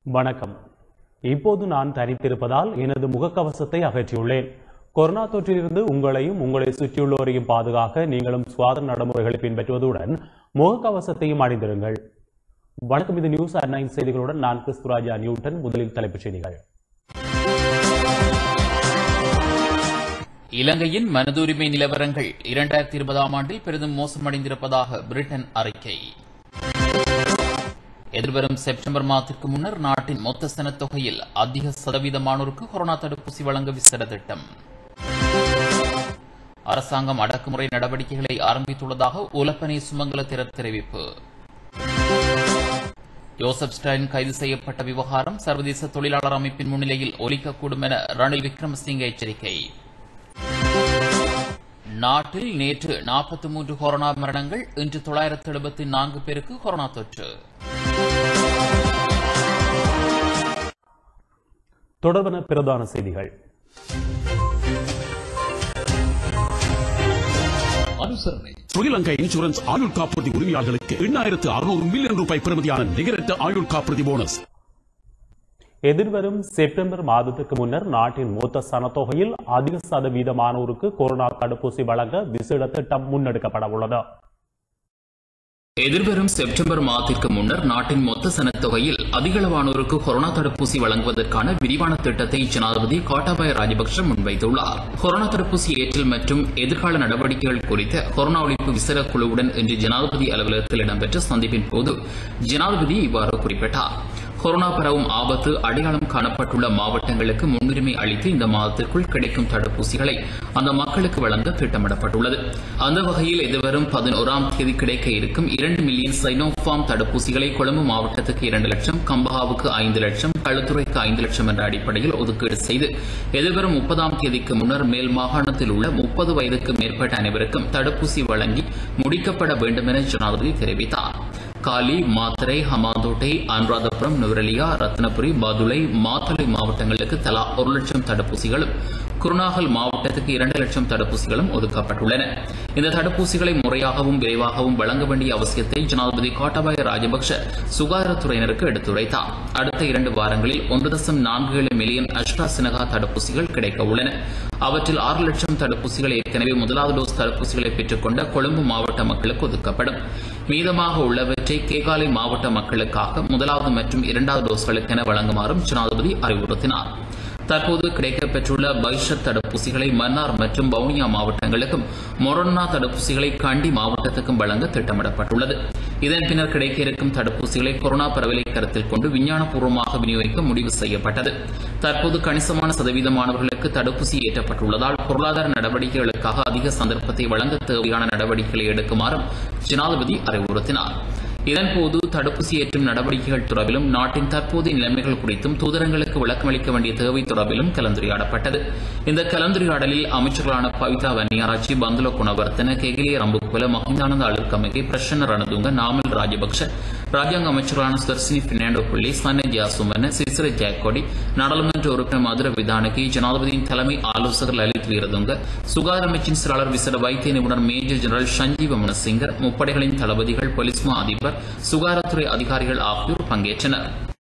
வணக்கம் இப்போது நான் தனித்திருப்பதால் எனது முகக்கவசத்தை அகற்றியுள்ளேன் கொரோனா தொற்றிலிருந்து உங்களையும் உங்களை சுற்றியுள்ளோரையும் பாதுகாக்க நீங்களும் சுகாதார நடைமுறைகளை பின்பற்றுவதுடன் முகக்கவசத்தையும் அணிந்திருங்கள் வணக்கம் இது நியூஸ் அட் நைன் செய்திகளுடன் நான் கிறிஸ்துராஜா நியூட்டன் முதலில் தலைப்புச் செய்திகள் இலங்கையின் மனதுரிமை நிலவரங்கள் இரண்டாயிரத்தி இருபதாம் ஆண்டில் பெரிதும் மோசமடைந்திருப்பதாக பிரிட்டன் அறிக்கை எதிர்வரும் செப்டம்பர் மாதத்திற்கு முன்னர் நாட்டின் மொத்த சனத்தொகையில் அதிக சதவீதமானோருக்கு கொரோனா தடுப்பூசி வழங்க விசேட திட்டம் அரசாங்கம் அடக்குமுறை நடவடிக்கைகளை ஆரம்பித்துள்ளதாக உலப்பனை சுமங்கல திறர் தெரிவிப்பு யோசப் ஸ்டாலின் கைது செய்யப்பட்ட விவகாரம் சர்வதேச தொழிலாளர் அமைப்பின் முன்னிலையில் ஒலிக்கக்கூடும் என ரணில் விக்ரமசிங்க எச்சரிக்கை நாட்டில் நேற்று நாற்பத்தி மூன்று கொரோனா மரணங்கள் இன்று தொள்ளாயிரத்து எழுபத்தி நான்கு பேருக்கு கொரோனா தொற்று தொடர்பான பிரதான செய்திகள் அனுசரணை ஸ்ரீலங்கா இன்சூரன்ஸ் ஆயுள் காப்புறுதி உரிமையாளர்களுக்கு எண்ணாயிரத்து அறுநூறு மில்லியன் ரூபாய் பெறுமதியான நிகரற்ற ஆயுள் காப்புறுதி போனஸ் எதிர்வரும் செப்டம்பர் மாதத்துக்கு முன்னர் நாட்டின் மொத்த சனத்தொகையில் அதிக சதவீதமானோருக்கு கொரோனா தடுப்பூசி வழங்க விசேட திட்டம் முன்னெடுக்கப்பட உள்ளது எதிர்வரும் செப்டம்பர் மாதத்திற்கு முன்னர் நாட்டின் மொத்த சனத்தொகையில் அதிகளவானோருக்கு கொரோனா தடுப்பூசி வழங்குவதற்கான விரிவான திட்டத்தை ஜனாதிபதி கோட்டாபய ராஜபக்ஷ முன்வைத்துள்ளார் கொரோனா தடுப்பூசி ஏற்றல் மற்றும் எதிர்கால நடவடிக்கைகள் குறித்த கொரோனா ஒழிப்பு விசேட குழுவுடன் இன்று ஜனாதிபதி அலுவலகத்தில் இடம்பெற்ற சந்திப்பின் போது ஜனாதிபதி இவ்வாறு குறிப்பிட்டார் கொரோனா பரவும் ஆபத்து அடையாளம் காணப்பட்டுள்ள மாவட்டங்களுக்கு முன்னுரிமை அளித்து இந்த மாதத்திற்குள் கிடைக்கும் தடுப்பூசிகளை அந்த மக்களுக்கு வழங்க திட்டமிடப்பட்டுள்ளது அந்த வகையில் எதிர்வரும் பதினோராம் தேதி கிடைக்க இருக்கும் இரண்டு மில்லியன் சைனோஃபார்ம் தடுப்பூசிகளை கொழும்பு மாவட்டத்துக்கு இரண்டு லட்சம் கம்பஹாவுக்கு ஐந்து லட்சம் களுத்துறைக்கு ஐந்து லட்சம் என்ற அடிப்படையில் ஒதுக்கீடு செய்து எதிர்வரும் முப்பதாம் தேதிக்கு முன்னர் மேல் மாகாணத்தில் உள்ள முப்பது வயதுக்கு மேற்பட்ட அனைவருக்கும் தடுப்பூசி வழங்கி முடிக்கப்பட வேண்டும் என ஜனாதிபதி தெரிவித்தார் காலி மாத்தரை ஹமாந்தோட்டை அனுராதபுரம் நுவரெலியா ரத்னபுரி பதுளை மாத்தளை மாவட்டங்களுக்கு தலா ஒரு லட்சம் தடுப்பூசிகளும் குருநாகல் மாவட்டத்துக்கு இரண்டு லட்சம் தடுப்பூசிகளும் ஒதுக்கப்பட்டுள்ளன இந்த தடுப்பூசிகளை முறையாகவும் விரைவாகவும் வழங்க வேண்டிய அவசியத்தை ஜனாதிபதி கோட்டாபாய ராஜபக்ஷ சுகாதாரத்துறையினருக்கு எடுத்துரைத்தார் அடுத்த இரண்டு வாரங்களில் ஒன்று தசம் நான்கு ஏழு மில்லியன் அஸ்ட்ராசினகா தடுப்பூசிகள் கிடைக்க உள்ளன அவற்றில் ஆறு லட்சம் தடுப்பூசிகள் ஏற்கனவே முதலாவது டோஸ் தடுப்பூசிகளை பெற்றுக்கொண்ட கொழும்பு மாவட்ட மக்களுக்கு ஒதுக்கப்படும் மீதமாக உள்ளவற்றை கேகாலை மாவட்ட மக்களுக்காக முதலாவது மற்றும் இரண்டாவது டோஸ்களுக்கென வழங்குமாறும் ஜனாதிபதி அறிவுறுத்தினார் தற்போது கிடைக்கப்பெற்றுள்ள பைஷத் தடுப்பூசிகளை மன்னார் மற்றும் வவுனியா மாவட்டங்களுக்கும் மொரன்னா தடுப்பூசிகளை கண்டி மாவட்டத்துக்கும் வழங்க திட்டமிடப்பட்டுள்ளது இதன் பின்னர் கிடைக்க இருக்கும் தடுப்பூசிகளை கொரோனா பரவலை கருத்தில் கொண்டு விஞ்ஞானபூர்வமாக விநியோகிக்க முடிவு செய்யப்பட்டது தற்போது கணிசமான சதவீதமானவர்களுக்கு தடுப்பூசி ஏற்றப்பட்டுள்ளதால் பொருளாதார நடவடிக்கைகளுக்காக அதிக சந்தர்ப்பத்தை வழங்க தேவையான நடவடிக்கைகளை எடுக்குமாறும் ஜனாதிபதி அறிவுறுத்தினார் இதன்போது தடுப்பூசி ஏற்றும் நடவடிக்கைகள் தொடர்பிலும் நாட்டின் தற்போதைய நிலைமைகள் குறித்தும் தூதரங்களுக்கு விளக்கமளிக்க வேண்டிய தேவை தொடர்பிலும் கலந்துரையாடப்பட்டது இந்த கலந்துரையாடலில் அமைச்சர்களான பவிதா வன்னியாராட்சி பந்துல குணவர்த்தன கெகிலிய ரம்புக்குல மஹிந்தானந்த அழுக்கமிகை பிரசன்ன ரணதுங்க நாமல் ராஜபக்ஷ ராஜாங்க அமைச்சர்களான சுதர்சினி பிர்னாண்டோ புள்ளி சன்ன ஜியாசுமன சிசிர ஜாக்கோடி நாடாளுமன்ற உறுப்பினர் மதுர விதானகி ஜனாதிபதியின் தலைமை ஆலோசகர் லலித் வீரதுங்க சுகாதார அமைச்சின் செயலாளர் விசேட வைத்திய நிபுணர் மேஜர் ஜெனரல் சஞ்சீவ மனசிங்கர் முப்படைகளின் தளபதிகள் போலீஸ் மா அதிபர் சுகாதாரத்துறை அதிகாரிகள் ஆகியோர் பங்கேற்றனர்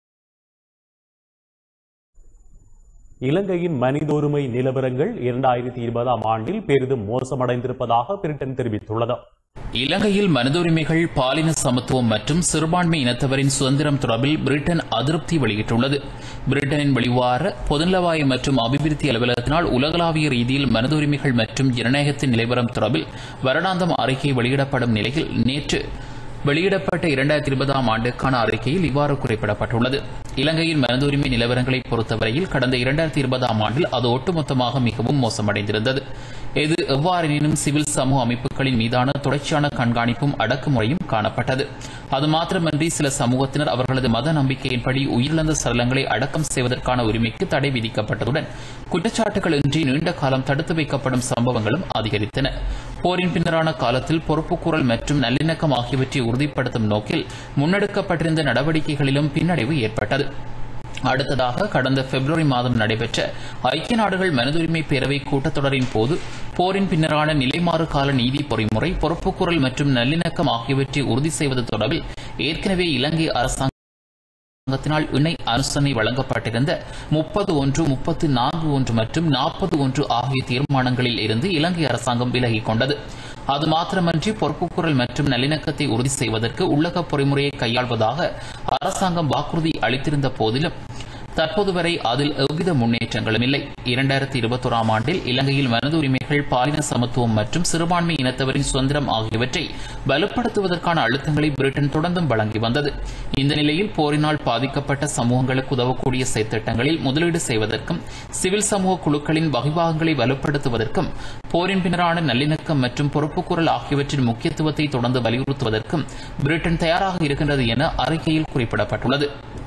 இலங்கையின் மனித உரிமை நிலவரங்கள் இரண்டாயிரத்தி இருபதாம் ஆண்டில் பெரிதும் மோசமடைந்திருப்பதாக பிரிட்டன் தெரிவித்துள்ளது இலங்கையில் மனித உரிமைகள் பாலின சமத்துவம் மற்றும் சிறுபான்மை இனத்தவரின் சுதந்திரம் தொடர்பில் பிரிட்டன் அதிருப்தி வெளியிட்டுள்ளது பிரிட்டனின் வெளிவார பொதுநலவாய மற்றும் அபிவிருத்தி அலுவலகத்தினால் உலகளாவிய ரீதியில் மனித உரிமைகள் மற்றும் ஜனநாயகத்தின் நிலைவரம் தொடர்பில் வருடாந்தம் அறிக்கை வெளியிடப்படும் நிலையில் நேற்று வெளியிடப்பட்ட இரண்டாயிரத்தி இருபதாம் ஆண்டுக்கான அறிக்கையில் இவ்வாறு குறிப்பிடப்பட்டுள்ளது இலங்கையின் மனித உரிமை நிலவரங்களை பொறுத்தவரையில் கடந்த இரண்டாயிரத்தி இருபதாம் ஆண்டில் அது ஒட்டுமொத்தமாக மிகவும் மோசமடைந்திருந்தது இது எவ்வாறெனினும் சிவில் சமூக அமைப்புகளின் மீதான தொடர்ச்சியான கண்காணிப்பும் அடக்குமுறையும் காணப்பட்டது அது மாத்திரமன்றி சில சமூகத்தினர் அவர்களது மத நம்பிக்கையின்படி உயிரிழந்த சடலங்களை அடக்கம் செய்வதற்கான உரிமைக்கு தடை விதிக்கப்பட்டதுடன் குற்றச்சாட்டுகள் இன்றி நீண்ட காலம் தடுத்து வைக்கப்படும் சம்பவங்களும் அதிகரித்தன போரின் பின்னரான காலத்தில் பொறுப்புக்கூறல் மற்றும் நல்லிணக்கம் ஆகியவற்றை உறுதிப்படுத்தும் நோக்கில் முன்னெடுக்கப்பட்டிருந்த நடவடிக்கைகளிலும் பின்னடைவு ஏற்பட்டது அடுத்ததாக கடந்த பிப்ரவரி மாதம் நடைபெற்ற ஐக்கிய நாடுகள் மனிதுரிமை பேரவை கூட்டத்தொடரின் போது போரின் பின்னரான நிலைமாறு கால நீதி பொறிமுறை பொறுப்புக்கூறல் மற்றும் நல்லிணக்கம் ஆகியவற்றை உறுதி செய்வது தொடர்பில் ஏற்கனவே இலங்கை அரசாங்கம் அரசாங்கத்தினால் இணை அனுசரணை வழங்கப்பட்டிருந்த முப்பது ஒன்று முப்பத்து நான்கு ஒன்று மற்றும் நாற்பது ஒன்று ஆகிய தீர்மானங்களில் இருந்து இலங்கை அரசாங்கம் விலகிக் கொண்டது அது மாத்திரமன்றி பொறுப்புக்குரல் மற்றும் நல்லிணக்கத்தை உறுதி செய்வதற்கு உள்ளக பொறிமுறையை கையாள்வதாக அரசாங்கம் வாக்குறுதி அளித்திருந்த போதிலும் தற்போது வரை அதில் எவ்வித முன்னேற்றங்களும் இல்லை இரண்டாயிரத்தி இருபத்தோராம் ஆண்டில் இலங்கையில் மனித உரிமைகள் பாலின சமத்துவம் மற்றும் சிறுபான்மை இனத்தவரின் சுதந்திரம் ஆகியவற்றை வலுப்படுத்துவதற்கான அழுத்தங்களை பிரிட்டன் தொடர்ந்தும் வழங்கி வந்தது இந்த நிலையில் போரினால் பாதிக்கப்பட்ட சமூகங்களுக்கு உதவக்கூடிய செயற்திட்டங்களில் முதலீடு செய்வதற்கும் சிவில் சமூக குழுக்களின் வகைபாகங்களை வலுப்படுத்துவதற்கும் போரின் பின்னரான நல்லிணக்கம் மற்றும் பொறுப்புக்கூறல் ஆகியவற்றின் முக்கியத்துவத்தை தொடர்ந்து வலியுறுத்துவதற்கும் பிரிட்டன் தயாராக இருக்கின்றது என அறிக்கையில் குறிப்பிடப்பட்டுள்ளது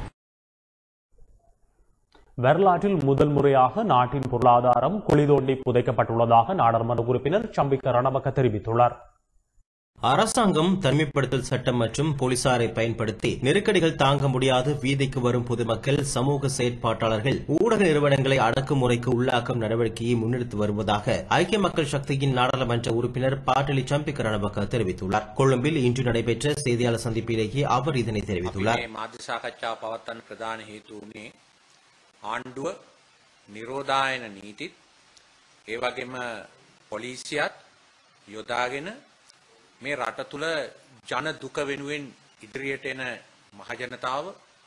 வரலாற்றில் முதல் முறையாக நாட்டின் பொருளாதாரம் குழி தோண்டி புதைக்கப்பட்டுள்ளதாக நாடாளுமன்ற உறுப்பினர் சம்பிக்க ரணபக்க தெரிவித்துள்ளார் அரசாங்கம் தனிமைப்படுத்தல் சட்டம் மற்றும் போலீசாரை பயன்படுத்தி நெருக்கடிகள் தாங்க முடியாது வீதிக்கு வரும் பொதுமக்கள் சமூக செயற்பாட்டாளர்கள் ஊடக நிறுவனங்களை அடக்குமுறைக்கு உள்ளாக்கும் நடவடிக்கையை முன்னெடுத்து வருவதாக ஐக்கிய மக்கள் சக்தியின் நாடாளுமன்ற உறுப்பினர் பாட்டலி சம்பிக்க ரணபக்க தெரிவித்துள்ளார் கொழும்பில் இன்று நடைபெற்ற செய்தியாளர் சந்திப்பிலேயே அவர் இதனை தெரிவித்துள்ளார் මේ මාධ්‍ය සාකච්ඡාව පවත්වන්න ප්‍රධාන හේතු වුණේ ආණ්ඩුව නිරෝධායන නීතිත් ඒ වගේම පොලිසියත් යොදාගෙන මේ රට තුළ ජන දුක වෙනුවෙන් ඉදිරියට එන මහජනතාව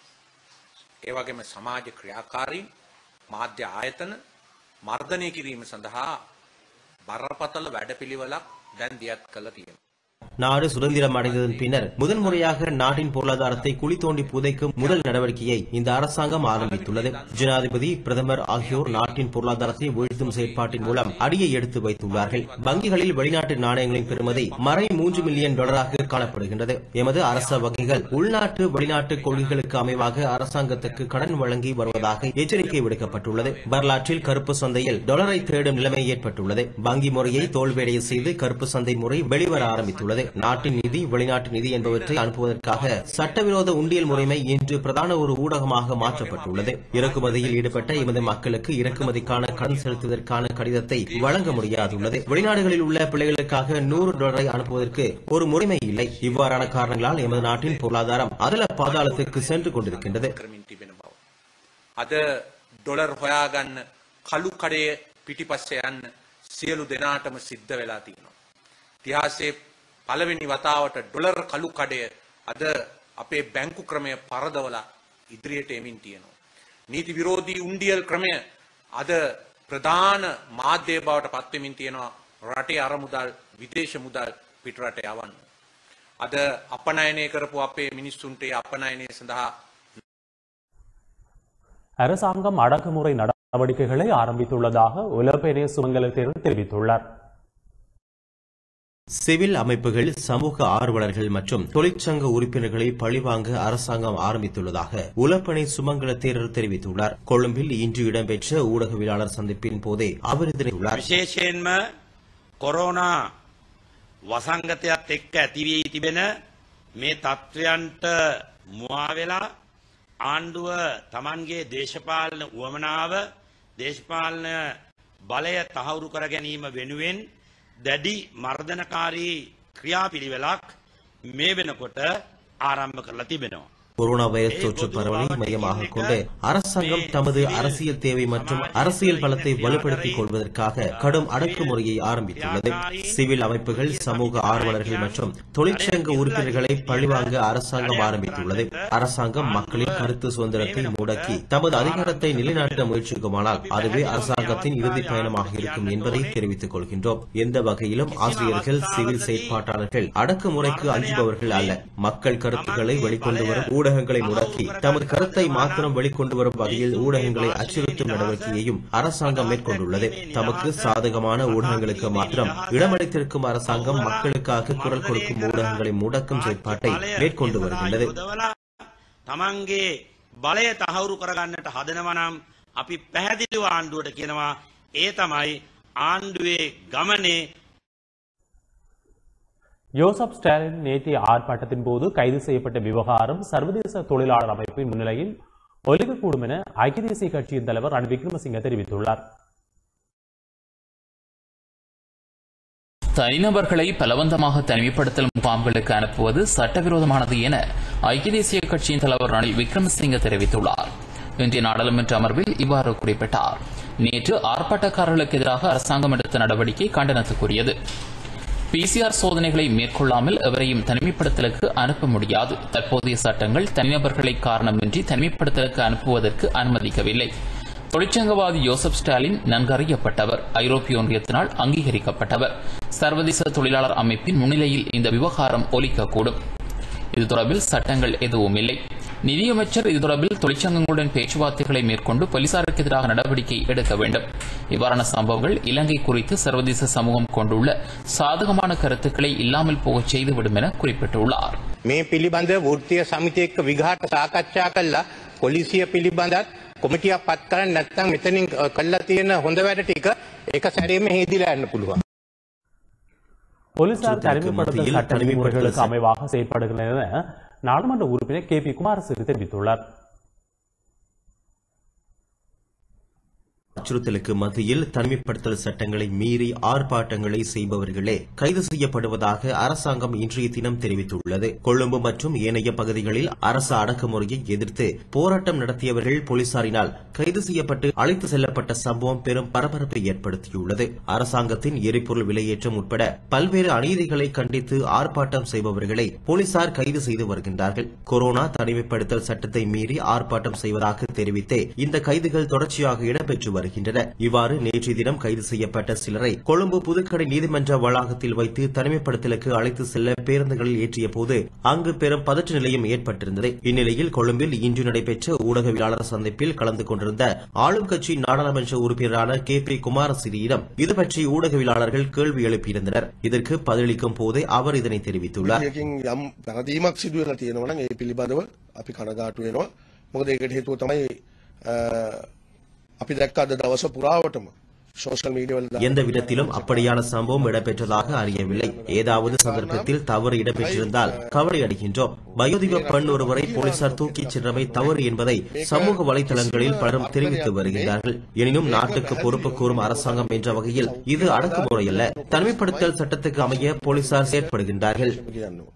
ඒ වගේම සමාජ ක්‍රියාකාරීන් මාධ්‍ය ආයතන මර්ධනය කිරීම සඳහා බරපතල වැඩපිළිවෙලක් දැන් දියත් කළ තියෙනවා. நாடு சுதந்திரம் அடைந்ததன் பின்னர் முதன்முறையாக நாட்டின் பொருளாதாரத்தை குழி தோண்டி புதைக்கும் முதல் நடவடிக்கையை இந்த அரசாங்கம் ஆரம்பித்துள்ளது ஜனாதிபதி பிரதமர் ஆகியோர் நாட்டின் பொருளாதாரத்தை வீழ்த்தும் செயற்பாட்டின் மூலம் அடியை எடுத்து வைத்துள்ளார்கள் வங்கிகளில் வெளிநாட்டு நாணயங்களின் பெறுமதி மறை மூன்று மில்லியன் டாலராக காணப்படுகின்றது எமது அரச வங்கிகள் உள்நாட்டு வெளிநாட்டு கொள்கைகளுக்கு அமைவாக அரசாங்கத்துக்கு கடன் வழங்கி வருவதாக எச்சரிக்கை விடுக்கப்பட்டுள்ளது வரலாற்றில் கருப்பு சந்தையில் டாலரை தேடும் நிலைமை ஏற்பட்டுள்ளது வங்கி முறையை தோல்வியடைய செய்து கருப்பு சந்தை முறை வெளிவர ஆரம்பித்துள்ளது நாட்டின் நிதி வெளிநாட்டு நிதி என்பவற்றை அனுப்புவதற்காக சட்டவிரோத உண்டியல் முறைமை இன்று பிரதான ஒரு ஊடகமாக மாற்றப்பட்டுள்ளது இறக்குமதியில் ஈடுபட்ட எமது மக்களுக்கு இறக்குமதிக்கான கடன் செலுத்துவதற்கான கடிதத்தை வழங்க முடியாதுள்ளது வெளிநாடுகளில் உள்ள பிள்ளைகளுக்காக நூறு டாலரை அனுப்புவதற்கு ஒரு முறைமை இல்லை இவ்வாறான காரணங்களால் எமது நாட்டின் பொருளாதாரம் அதல பாதாளத்திற்கு சென்று கொண்டிருக்கின்றது කරමින් තිබෙන බව. අද ඩොලර් හොයාගන්න කළු කඩය පිටිපස්ස යන්න සියලු දෙනාටම සිද්ධ වෙලා තියෙනවා. ඉතිහාසයේ පළවෙනි වතාවට ඩොලර් කළු කඩය අද අපේ බැංකු ක්‍රමය පරදවලා ඉදිරියට එමින් තියෙනවා. නීති විරෝධී උන්ඩියල් ක්‍රමය අද ප්‍රධාන මාධ්‍ය බවට පත්වෙමින් තියෙනවා රටේ අරමුදල් විදේශ මුදල් පිටරට යවන්න. අද අපනයනය කරපු අපේ මිනිස්සුන්ට ඒ අපනයනය සඳහා அரசாங்கம் அடக்குமுறை நடவடிக்கைகளை ஆரம்பித்துள்ளதாக உலகப்பெரிய சுமங்கல தேர்வு தெரிவித்துள்ளார் சிவில் அமைப்புகள் சமூக ஆர்வலர்கள் மற்றும் தொழிற்சங்க உறுப்பினர்களை பழிவாங்க அரசாங்கம் ஆரம்பித்துள்ளதாக உலப்பணி சுமங்கல தேரர் தெரிவித்துள்ளார் கொழும்பில் இன்று இடம்பெற்ற ஊடகவியலாளர் சந்திப்பின் போதே அவர் இதனை உள்ளார் විශේෂයෙන්ම කොරෝනා වසංගතයත් එක්ක ඇතිවී තිබෙන මේ තත්ත්වයන්ට මුවාවෙලා ආණ්ඩුව තමන්ගේ දේශපාලන උවමනාව දේශපාලන බලය තහවුරු කර ගැනීම වෙනුවෙන් දැඩි මර්ධනකාරී ක්‍රියාපිළිවෙලක් මේ වෙනකොට ආරම්භ කරලා තිබෙනවා. கொரோனா வைரஸ் தொற்று பரவலை மையமாக கொண்டு அரசாங்கம் தமது அரசியல் தேவை மற்றும் அரசியல் பலத்தை வலுப்படுத்திக் கொள்வதற்காக கடும் அடக்குமுறையை ஆரம்பித்துள்ளது சிவில் அமைப்புகள் சமூக ஆர்வலர்கள் மற்றும் தொழிற்சங்க உறுப்பினர்களை பழிவாங்க அரசாங்கம் ஆரம்பித்துள்ளது அரசாங்கம் மக்களின் கருத்து சுதந்திரத்தை முடக்கி தமது அதிகாரத்தை நிலைநாட்ட முயற்சிக்குமானால் அதுவே அரசாங்கத்தின் இறுதி பயணமாக இருக்கும் என்பதை தெரிவித்துக் கொள்கின்றோம் எந்த வகையிலும் ஆசிரியர்கள் சிவில் செயற்பாட்டாளர்கள் அடக்குமுறைக்கு அஞ்சுபவர்கள் அல்ல மக்கள் கருத்துக்களை வெளிக்கொண்டு வரும் ஊடகங்களை முடக்கி தமது கருத்தை மாத்திரம் வெளிக்கொண்டு வரும் வகையில் ஊடகங்களை அச்சுறுத்தும் நடவடிக்கையையும் அரசாங்கம் மேற்கொண்டுள்ளது தமக்கு சாதகமான ஊடகங்களுக்கு மாத்திரம் இடமளித்திருக்கும் அரசாங்கம் மக்களுக்காக குரல் கொடுக்கும் ஊடகங்களை முடக்கும் செயற்பாட்டை மேற்கொண்டு வருகின்றது යොදවලා තමන්ගේ බලය තහවුරු කරගන්නට හදනවනම් අපි පැහැදිලිව ආණ්ඩුවට කියනවා ඒ තමයි ආණ්ඩුවේ ගමනේ யோசப் ஸ்டாலின் நேற்றைய ஆர்ப்பாட்டத்தின் போது கைது செய்யப்பட்ட விவகாரம் சர்வதேச தொழிலாளர் அமைப்பின் முன்னிலையில் ஒலிக்கக்கூடும் என ஐக்கிய தேசிய கட்சியின் தலைவர் ரணில் விக்ரமசிங்க தெரிவித்துள்ளார் தனிநபர்களை பலவந்தமாக தனிமைப்படுத்தல் முகாம்களுக்கு அனுப்புவது சட்டவிரோதமானது என ஐக்கிய தேசிய கட்சியின் தலைவர் ரணில் விக்ரமசிங்க தெரிவித்துள்ளார் இன்றைய நாடாளுமன்ற அமர்வில் இவ்வாறு குறிப்பிட்டார் நேற்று ஆர்ப்பாட்டக்காரர்களுக்கு எதிராக அரசாங்கம் எடுத்த நடவடிக்கை கண்டனத்துக்குரியது பிசிஆர் சோதனைகளை மேற்கொள்ளாமல் எவரையும் தனிமைப்படுத்தலுக்கு அனுப்ப முடியாது தற்போதைய சட்டங்கள் தனிநபர்களை காரணமின்றி தனிமைப்படுத்தலுக்கு அனுப்புவதற்கு அனுமதிக்கவில்லை தொழிற்சங்கவாதி யோசப் ஸ்டாலின் நன்கறியப்பட்டவர் ஐரோப்பிய ஒன்றியத்தினால் அங்கீகரிக்கப்பட்டவர் சர்வதேச தொழிலாளர் அமைப்பின் முன்னிலையில் இந்த விவகாரம் ஒலிக்கக்கூடும் இது தொடர்பில் சட்டங்கள் எதுவும் இல்லை நிதியமைச்சர் இது தொடர்பில் தொழிற்சங்கங்களுடன் பேச்சுவார்த்தைகளை மேற்கொண்டு போலீசாருக்கு எதிராக நடவடிக்கை எடுக்க வேண்டும் இவ்வாறான சம்பவங்கள் இலங்கை குறித்து சர்வதேச சமூகம் கொண்டுள்ள சாதகமான கருத்துக்களை இல்லாமல் போகச் செய்துவிடும் என குறிப்பிட்டுள்ளார் මේ පිළිබඳ වෘත්තිය සමිතිය එක්ක විගහට සාකච්ඡා කළා පොලිසිය පිළිබඳත් කොමිටියක් පත් කරන්න නැත්නම් මෙතනින් අ, කළා තියෙන හොඳ වැඩ ටික ඒක සැරේම හේදිලා යන්න පුළුවන්. போலீசார் சுற்றத்திற்கு தனிமைப்படுத்தல் மத்தியில் சட்ட விதிமுறைகளுக்கு தனிமைப்படுத்தல் அமைவாக செயற்படுகின்றன என நாடாளுமன்ற உறுப்பினர் கே பி குமாரசிறி தெரிவித்துள்ளார் அச்சுறுத்தலுக்கு மத்தியில் தனிமைப்படுத்தல் சட்டங்களை மீறி ஆர்ப்பாட்டங்களை செய்பவர்களே கைது செய்யப்படுவதாக அரசாங்கம் இன்றைய தினம் தெரிவித்துள்ளது கொழும்பு மற்றும் ஏனைய பகுதிகளில் அரசு அடக்குமுறையை எதிர்த்து போராட்டம் நடத்தியவர்கள் போலீசாரினால் கைது செய்யப்பட்டு அழைத்து செல்லப்பட்ட சம்பவம் பெரும் பரபரப்பை ஏற்படுத்தியுள்ளது அரசாங்கத்தின் எரிபொருள் விலையேற்றம் உட்பட பல்வேறு அநீதிகளை கண்டித்து ஆர்ப்பாட்டம் செய்பவர்களை போலீசார் கைது செய்து வருகின்றார்கள் கொரோனா தனிமைப்படுத்தல் சட்டத்தை மீறி ஆர்ப்பாட்டம் செய்வதாக தெரிவித்தே இந்த கைதுகள் தொடர்ச்சியாக இடம்பெற்று வருகின்றன இவ்வாறு நேற்றைய தினம் கைது செய்யப்பட்ட சிலரை கொழும்பு புதுக்கடை நீதிமன்ற வளாகத்தில் வைத்து தனிமைப்படுத்தலுக்கு அழைத்து செல்ல பேருந்துகளில் ஏற்றிய போது அங்கு பெரும் பதற்ற நிலையம் ஏற்பட்டிருந்தது இந்நிலையில் கொழும்பில் இன்று நடைபெற்ற ஊடகவியலாளர் சந்திப்பில் கலந்து கொண்டிருந்த ஆளும் கட்சி நாடாளுமன்ற உறுப்பினரான கே பி குமாரசிறியிடம் இதுபற்றி ஊடகவியலாளர்கள் கேள்வி எழுப்பியிருந்தனர் இதற்கு பதிலளிக்கும் போதே அவர் இதனை தெரிவித்துள்ளார் යකින් යම් පැරදීමක් සිදුවලා තියෙනවා නම් ඒ පිළිබඳව අපි කනගාටු වෙනවා. මොකද ඒකට හේතුව තමයි අ, අපි දැක්ක අද දවස පුරාවටම සෝෂල් මීඩියා වල எந்த விதத்திலும் அப்படியான சம்பவம் இடம்பெற்றதாக அறியவில்லை ஏதாவது சந்தர்ப்பத்தில் தவறு இடம்பெற்றிருந்தால் கவலை அடைகின்றோம் வயோதிக பெண் ஒருவரை போலீசார் தூக்கிச் சென்றமை தவறு என்பதை சமூக வலைதளங்களில் பலரும் தெரிவித்து வருகின்றார்கள் எனினும் நாட்டுக்கு பொறுப்பு கூறும் அரசாங்கம் என்ற வகையில் இது அடக்குமுறை அல்ல தனிமைப்படுத்தல் சட்டத்துக்கு அமைய போலீசார் செயற்படுகின்றார்கள் කියන්නවා.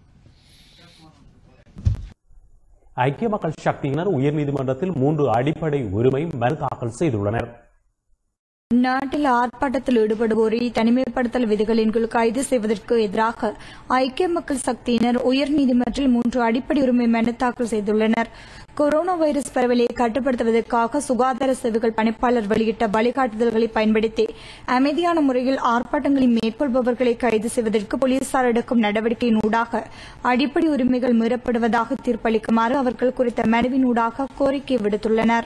ஐக்கிய மக்கள் சக்தியினர் உயர்நீதிமன்றத்தில் மூன்று அடிப்படை உரிமை மனு தாக்கல் செய்துள்ளனர் நாட்டில் ஆர்ப்பாட்டத்தில் ஈடுபடுவோரை தனிமைப்படுத்தல் விதிகளின் கீழ் கைது செய்வதற்கு எதிராக ஐக்கிய மக்கள் சக்தியினர் உயர்நீதிமன்றத்தில் மூன்று அடிப்படை உரிமை மனு தாக்கல் செய்துள்ளனர் கொரோனா வைரஸ் பரவலை கட்டுப்படுத்துவதற்காக சுகாதார சேவைகள் பணிப்பாளர் வெளியிட்ட வழிகாட்டுதல்களை பயன்படுத்தி அமைதியான முறையில் ஆர்ப்பாட்டங்களை மேற்கொள்பவர்களை கைது செய்வதற்கு போலீசார் எடுக்கும் நடவடிக்கையின் ஊடாக அடிப்படை உரிமைகள் மீறப்படுவதாக தீர்ப்பளிக்குமாறு அவர்கள் குறித்த மனுவின் ஊடாக கோரிக்கை விடுத்துள்ளனர்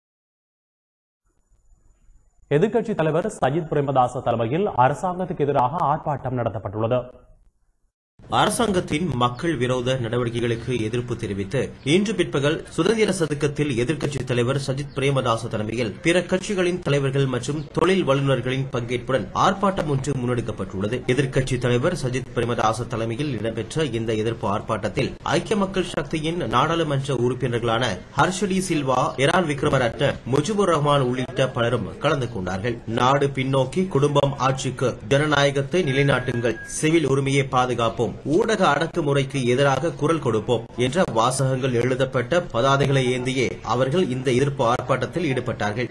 எதிர்க்கட்சித் தலைவர் சஜித் பிரேமதாச தலைமையில் அரசாங்கத்துக்கு எதிராக ஆர்ப்பாட்டம் நடத்தப்பட்டுள்ளது அரசாங்கத்தின் மக்கள் விரோத நடவடிக்கைகளுக்கு எதிர்ப்பு தெரிவித்து இன்று பிற்பகல் சுதந்திர சதுக்கத்தில் எதிர்க்கட்சித் தலைவர் சஜித் பிரேமதாச தலைமையில் பிற கட்சிகளின் தலைவர்கள் மற்றும் தொழில் வல்லுநர்களின் பங்கேற்புடன் ஆர்ப்பாட்டம் ஒன்று முன்னெடுக்கப்பட்டுள்ளது எதிர்க்கட்சித் தலைவர் சஜித் பிரேமதாச தலைமையில் இடம்பெற்ற இந்த எதிர்ப்பு ஆர்ப்பாட்டத்தில் ஐக்கிய மக்கள் சக்தியின் நாடாளுமன்ற உறுப்பினர்களான ஹர்ஷடி சில்வா எரான் விக்ரமரட்ன முஜிபுர் ரஹ்மான் உள்ளிட்ட பலரும் கலந்து கொண்டார்கள் நாடு பின்னோக்கி குடும்பம் ஆட்சிக்கு ஜனநாயகத்தை நிலைநாட்டுங்கள் சிவில் உரிமையை பாதுகாப்போம் ஊடக அடக்குமுறைக்கு எதிராக குரல் கொடுப்போம் என்ற வாசகங்கள் எழுதப்பட்ட பதாதைகளை ஏந்தியே அவர்கள் இந்த எதிர்ப்பு ஆர்ப்பாட்டத்தில் ஈடுபட்டார்கள்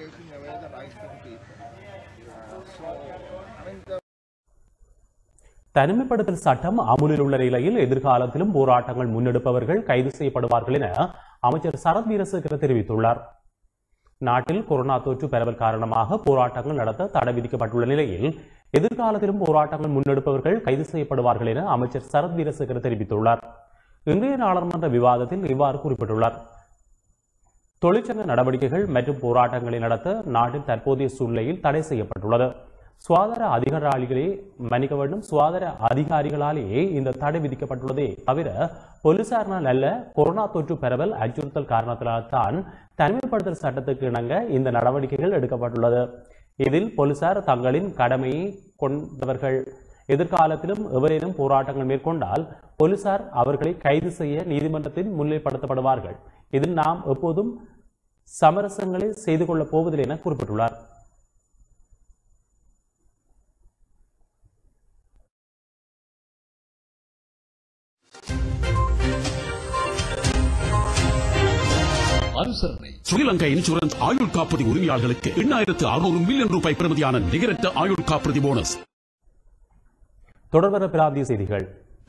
தனிமைப்படுத்தல் சட்டம் அமுலில் உள்ள நிலையில் எதிர்காலத்திலும் போராட்டங்கள் முன்னெடுப்பவர்கள் கைது செய்யப்படுவார்கள் என அமைச்சர் சரத் வீரசேகர தெரிவித்துள்ளார் நாட்டில் கொரோனா தொற்று பரவல் காரணமாக போராட்டங்கள் நடத்த தடை விதிக்கப்பட்டுள்ள நிலையில் எதிர்காலத்திலும் போராட்டங்கள் முன்னெடுப்பவர்கள் கைது செய்யப்படுவார்கள் என அமைச்சர் சரத் வீரசேகர தெரிவித்துள்ளார் இன்றைய நாடாளுமன்ற விவாதத்தில் இவ்வாறு குறிப்பிட்டுள்ளார் தொழிற்சங்க நடவடிக்கைகள் மற்றும் போராட்டங்களை நடத்த நாட்டின் தற்போதைய சூழ்நிலையில் தடை செய்யப்பட்டுள்ளது சுகாதார அதிகாரிகளே மன்னிக்க வேண்டும் சுகாதார அதிகாரிகளாலேயே இந்த தடை விதிக்கப்பட்டுள்ளதே தவிர போலீசாரினால் அல்ல கொரோனா தொற்று பரவல் அச்சுறுத்தல் காரணத்தினால் தான் தனிமைப்படுத்தல் சட்டத்துக்கு இணங்க இந்த நடவடிக்கைகள் எடுக்கப்பட்டுள்ளது இதில் போலீசார் தங்களின் கடமையை கொண்டவர்கள் எதிர்காலத்திலும் எவரேனும் போராட்டங்கள் மேற்கொண்டால் போலீசார் அவர்களை கைது செய்ய நீதிமன்றத்தில் முன்னிலைப்படுத்தப்படுவார்கள் இதில் நாம் எப்போதும் சமரசங்களை செய்து கொள்ளப் போவதில்லை என குறிப்பிட்டுள்ளார் அனுசரணை ஸ்ரீலங்கா இன்சூரன்ஸ் ஆயுள் காப்பீடு உரிமையாளர்களுக்கு எண்ணாயிரத்து அறுநூறு மில்லியன் ரூபாய் பெறுமதியான நிகரற்ற ஆயுள் காப்பீடு போனஸ் தொடர்வர பிராந்திய செய்திகள்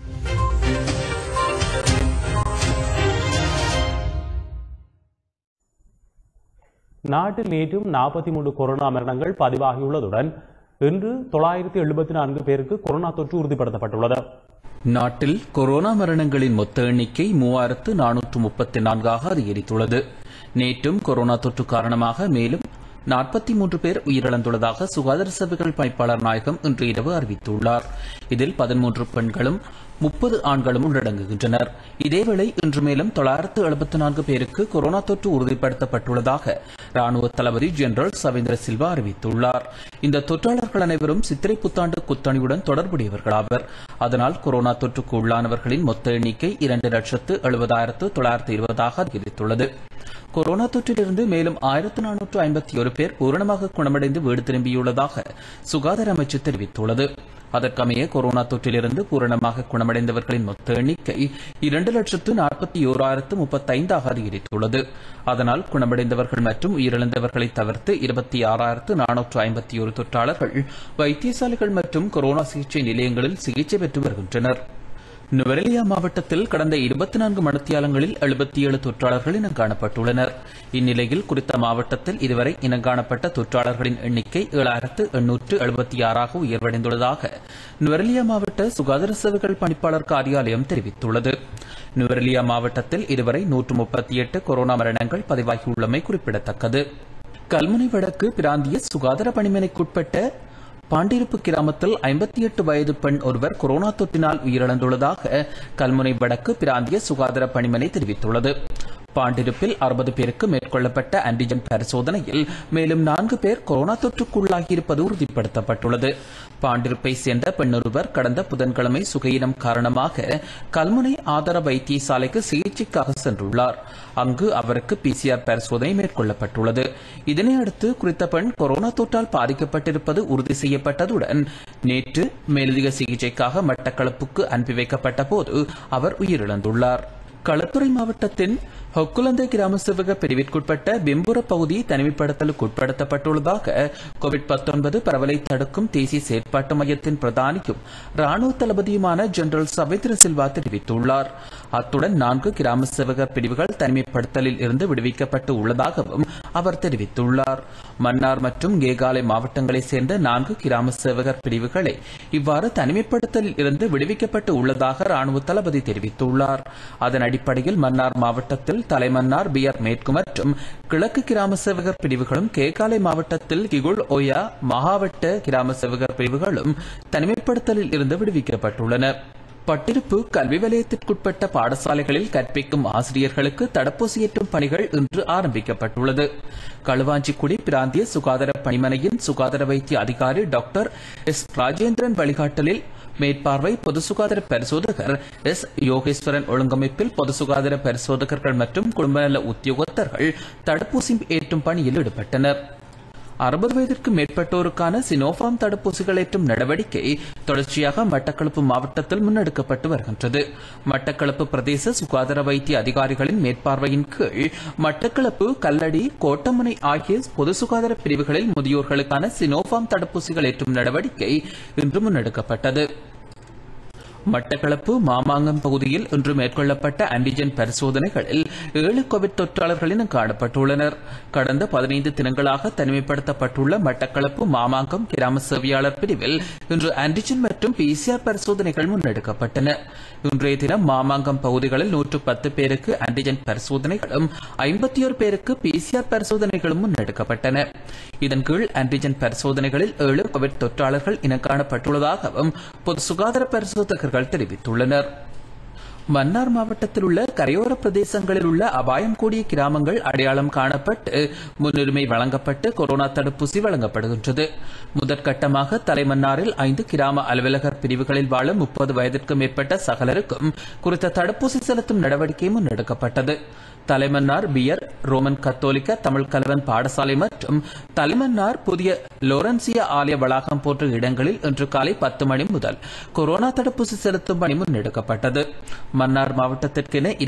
நாட்டில் நேற்றும் நாற்பத்தி மூன்று கொரோனா மரணங்கள் பதிவாகியுள்ளதுடன் இன்று தொள்ளாயிரத்தி எழுபத்தி நான்கு பேருக்கு கொரோனா தொற்று உறுதிப்படுத்தப்பட்டுள்ளது நாட்டில் கொரோனா மரணங்களின் மொத்த எண்ணிக்கை மூவாயிரத்து நானூற்று முப்பத்தி நான்காக அதிகரித்துள்ளது நேற்றும் கொரோனா தொற்று காரணமாக மேலும் நாற்பத்தி மூன்று பேர் உயிரிழந்துள்ளதாக சுகாதார சபைகள் பணிப்பாளர் நாயகம் இன்று இரவு அறிவித்துள்ளார் இதில் பதிமூன்று பெண்களும் முப்பது ஆண்களும் உள்ளடங்குகின்றனர் இதேவேளை இன்று மேலும் தொள்ளாயிரத்து எழுபத்தி நான்கு பேருக்கு கொரோனா தொற்று உறுதிப்படுத்தப்பட்டுள்ளதாக ராணுவ தளபதி ஜெனரல் சவேந்திர சில்வா அறிவித்துள்ளார் இந்த தொற்றாளர்கள் அனைவரும் சித்திரை புத்தாண்டு குத்தணியுடன் தொடர்புடையவர்களாவர் அதனால் கொரோனா தொற்றுக்கு உள்ளானவர்களின் மொத்த எண்ணிக்கை இரண்டு லட்சத்து எழுபதாயிரத்து தொள்ளாயிரத்து இருபதாக அதிகரித்துள்ளது கொரோனா தொற்றிலிருந்து மேலும் ஆயிரத்து நானூற்று ஐம்பத்தி ஒரு பேர் பூரணமாக குணமடைந்து வீடு திரும்பியுள்ளதாக சுகாதார அமைச்சு தெரிவித்துள்ளது அதற்கமைய கொரோனா தொற்றிலிருந்து பூரணமாக குணமடைந்தவர்களின் மொத்த எண்ணிக்கை இரண்டு லட்சத்து நாற்பத்தி ஓராயிரத்து முப்பத்தைந்தாக அதிகரித்துள்ளது அதனால் குணமடைந்தவர்கள் மற்றும் உயிரிழந்தவர்களை தவிர்த்து இருபத்தி ஆறாயிரத்து நானூற்று ஐம்பத்தி ஒரு தொற்றாளர்கள் வைத்தியசாலைகள் மற்றும் கொரோனா சிகிச்சை நிலையங்களில் சிகிச்சை பெற்று வருகின்றனர் நுவரெலியா மாவட்டத்தில் கடந்த இருபத்தி நான்கு மணித்தியாலங்களில் எழுபத்தி ஏழு தொற்றாளர்கள் இனம் காணப்பட்டுள்ளனர் இந்நிலையில் குறித்த மாவட்டத்தில் இதுவரை இனங்காணப்பட்ட தொற்றாளர்களின் எண்ணிக்கை ஏழாயிரத்து எண்ணூற்று எழுபத்தி ஆறாக உயர்வடைந்துள்ளதாக நுவரெலியா மாவட்ட சுகாதார சேவைகள் பணிப்பாளர் காரியாலயம் தெரிவித்துள்ளது நுவரெலியா மாவட்டத்தில் இதுவரை நூற்று முப்பத்தி எட்டு கொரோனா மரணங்கள் பதிவாகியுள்ளமை குறிப்பிடத்தக்கது கல்முனை வடக்கு பிராந்திய சுகாதார பணிமனைக்குட்பட்ட பாண்டிருப்பு கிராமத்தில் ஐம்பத்தி எட்டு வயது பெண் ஒருவர் கொரோனா தொற்றினால் உயிரிழந்துள்ளதாக கல்முனை வடக்கு பிராந்திய சுகாதார பணிமனை தெரிவித்துள்ளது பாண்டிருப்பில் அறுபது பேருக்கு மேற்கொள்ளப்பட்ட ஆன்டிஜென் பரிசோதனையில் மேலும் நான்கு பேர் கொரோனா தொற்றுக்குள்ளாகியிருப்பது உறுதிப்படுத்தப்பட்டுள்ளது பாண்டிருப்பை சேர்ந்த பெண்ணொருவர் கடந்த புதன்கிழமை சுகையினம் காரணமாக கல்முனை ஆதார வைத்தியசாலைக்கு சிகிச்சைக்காக சென்றுள்ளார் அங்கு அவருக்கு பிசிஆர் பரிசோதனை மேற்கொள்ளப்பட்டுள்ளது இதனையடுத்து குறித்த பெண் கொரோனா தொற்றால் பாதிக்கப்பட்டிருப்பது உறுதி செய்யப்பட்டதுடன் நேற்று மேலதிக சிகிச்சைக்காக மட்டக்களப்புக்கு அனுப்பி வைக்கப்பட்ட போது அவர் உயிரிழந்துள்ளார் களத்துறை மாவட்டத்தின் ஹொக்குலந்தை கிராம சேவக பிரிவிற்குட்பட்ட பிம்புர பகுதி தனிமைப்படுத்தலுக்கு உட்படுத்தப்பட்டுள்ளதாக கோவிட் 19 பரவலை தடுக்கும் தேசிய செயற்பாட்டு மையத்தின் பிரதானியும் ராணுவ தளபதியுமான ஜெனரல் சவேந்திர சில்வா தெரிவித்துள்ளார் அத்துடன் நான்கு கிராம சேவகர் பிரிவுகள் தனிமைப்படுத்தலில் இருந்து விடுவிக்கப்பட்டு உள்ளதாகவும் அவர் தெரிவித்துள்ளார் மன்னார் மற்றும் கேகாலை மாவட்டங்களைச் சேர்ந்த நான்கு கிராம சேவகர் பிரிவுகளை இவ்வாறு தனிமைப்படுத்தலில் இருந்து விடுவிக்கப்பட்டு உள்ளதாக ராணுவ தளபதி தெரிவித்துள்ளார் அதன் அடிப்படையில் மன்னார் மாவட்டத்தில் தலைமன்னார் பிஆர் மேற்கு மற்றும் கிழக்கு கிராம சேவகர் பிரிவுகளும் கேகாலை மாவட்டத்தில் கிகுள் ஒயா மகாவட்ட கிராம சேவகர் பிரிவுகளும் தனிமைப்படுத்தலில் இருந்து விடுவிக்கப்பட்டுள்ளன பட்டிருப்பு கல்வி வலயத்திற்குட்பட்ட பாடசாலைகளில் கற்பிக்கும் ஆசிரியர்களுக்கு தடுப்பூசியேற்றும் பணிகள் இன்று ஆரம்பிக்கப்பட்டுள்ளது களுவாஞ்சிக்குடி பிராந்திய சுகாதார பணிமனையின் சுகாதார வைத்திய அதிகாரி டாக்டர் எஸ் ராஜேந்திரன் வழிகாட்டலில் மேற்பார்வை பொது சுகாதார பரிசோதகர் எஸ் யோகேஸ்வரன் ஒழுங்கமைப்பில் பொது சுகாதார பரிசோதகர்கள் மற்றும் குடும்பநல உத்தியோகத்தர்கள் தடுப்பூசி ஏற்றும் பணியில் ஈடுபட்டனர் அறுபது வயதிற்கு மேற்பட்டோருக்கான சினோஃபார்ம் தடுப்பூசிகள் ஏற்றும் நடவடிக்கை தொடர்ச்சியாக மட்டக்களப்பு மாவட்டத்தில் முன்னெடுக்கப்பட்டு வருகின்றது மட்டக்களப்பு பிரதேச சுகாதார வைத்திய அதிகாரிகளின் மேற்பார்வையின் கீழ் மட்டக்களப்பு கல்லடி கோட்டமுனை ஆகிய பொது சுகாதார பிரிவுகளில் முதியோர்களுக்கான சினோஃபார்ம் தடுப்பூசிகள் ஏற்றும் நடவடிக்கை இன்று முன்னெடுக்கப்பட்டது மட்டக்களப்பு மாமாங்கம் பகுதியில் இன்று மேற்கொள்ளப்பட்ட ஆன்டிஜென் பரிசோதனைகளில் ஏழு கோவிட் தொற்றாளர்கள் இனம் காணப்பட்டுள்ளனர் கடந்த பதினைந்து தினங்களாக தனிமைப்படுத்தப்பட்டுள்ள மட்டக்களப்பு மாமாங்கம் கிராம சேவையாளர் பிரிவில் இன்று ஆன்டிஜென் மற்றும் பிசிஆர் பரிசோதனைகள் முன்னெடுக்கப்பட்டன இன்றைய தினம் மாமாங்கம் பகுதிகளில் நூற்று பத்து பேருக்கு ஆன்டிஜென் பரிசோதனைகளும் ஐம்பத்தி ஒரு பேருக்கு பிசிஆர் பரிசோதனைகளும் முன்னெடுக்கப்பட்டன இதன் கீழ் ஆன்டிஜென் பரிசோதனைகளில் ஏழு கோவிட் தொற்றாளர்கள் இனம் காணப்பட்டுள்ளதாகவும் பொது சுகாதார பரிசோதகர்கள் தெரிவித்துள்ளனர் மன்னார் மாவட்டத்தில் உள்ள கரையோர பிரதேசங்களில் உள்ள அபாயம் கூடிய கிராமங்கள் அடையாளம் காணப்பட்டு முன்னுரிமை வழங்கப்பட்டு கொரோனா தடுப்பூசி வழங்கப்படுகின்றது முதற்கட்டமாக தலைமன்னாரில் ஐந்து கிராம அலுவலகர் பிரிவுகளில் வாழும் முப்பது வயதிற்கு மேற்பட்ட சகலருக்கும் குறித்த தடுப்பூசி செலுத்தும் நடவடிக்கை முன்னெடுக்கப்பட்டது தலைமன்னார் பியர் ரோமன் கத்தோலிக்க தமிழ் கலவன் பாடசாலை மற்றும் தலைமன்னார் புதிய லோரன்சியா ஆலய வளாகம் போன்ற இடங்களில் இன்று காலை பத்து மணி முதல் கொரோனா தடுப்பூசி செலுத்தும் பணி முன்னெடுக்கப்பட்டது மன்னார் மாவட்டத்திற்கென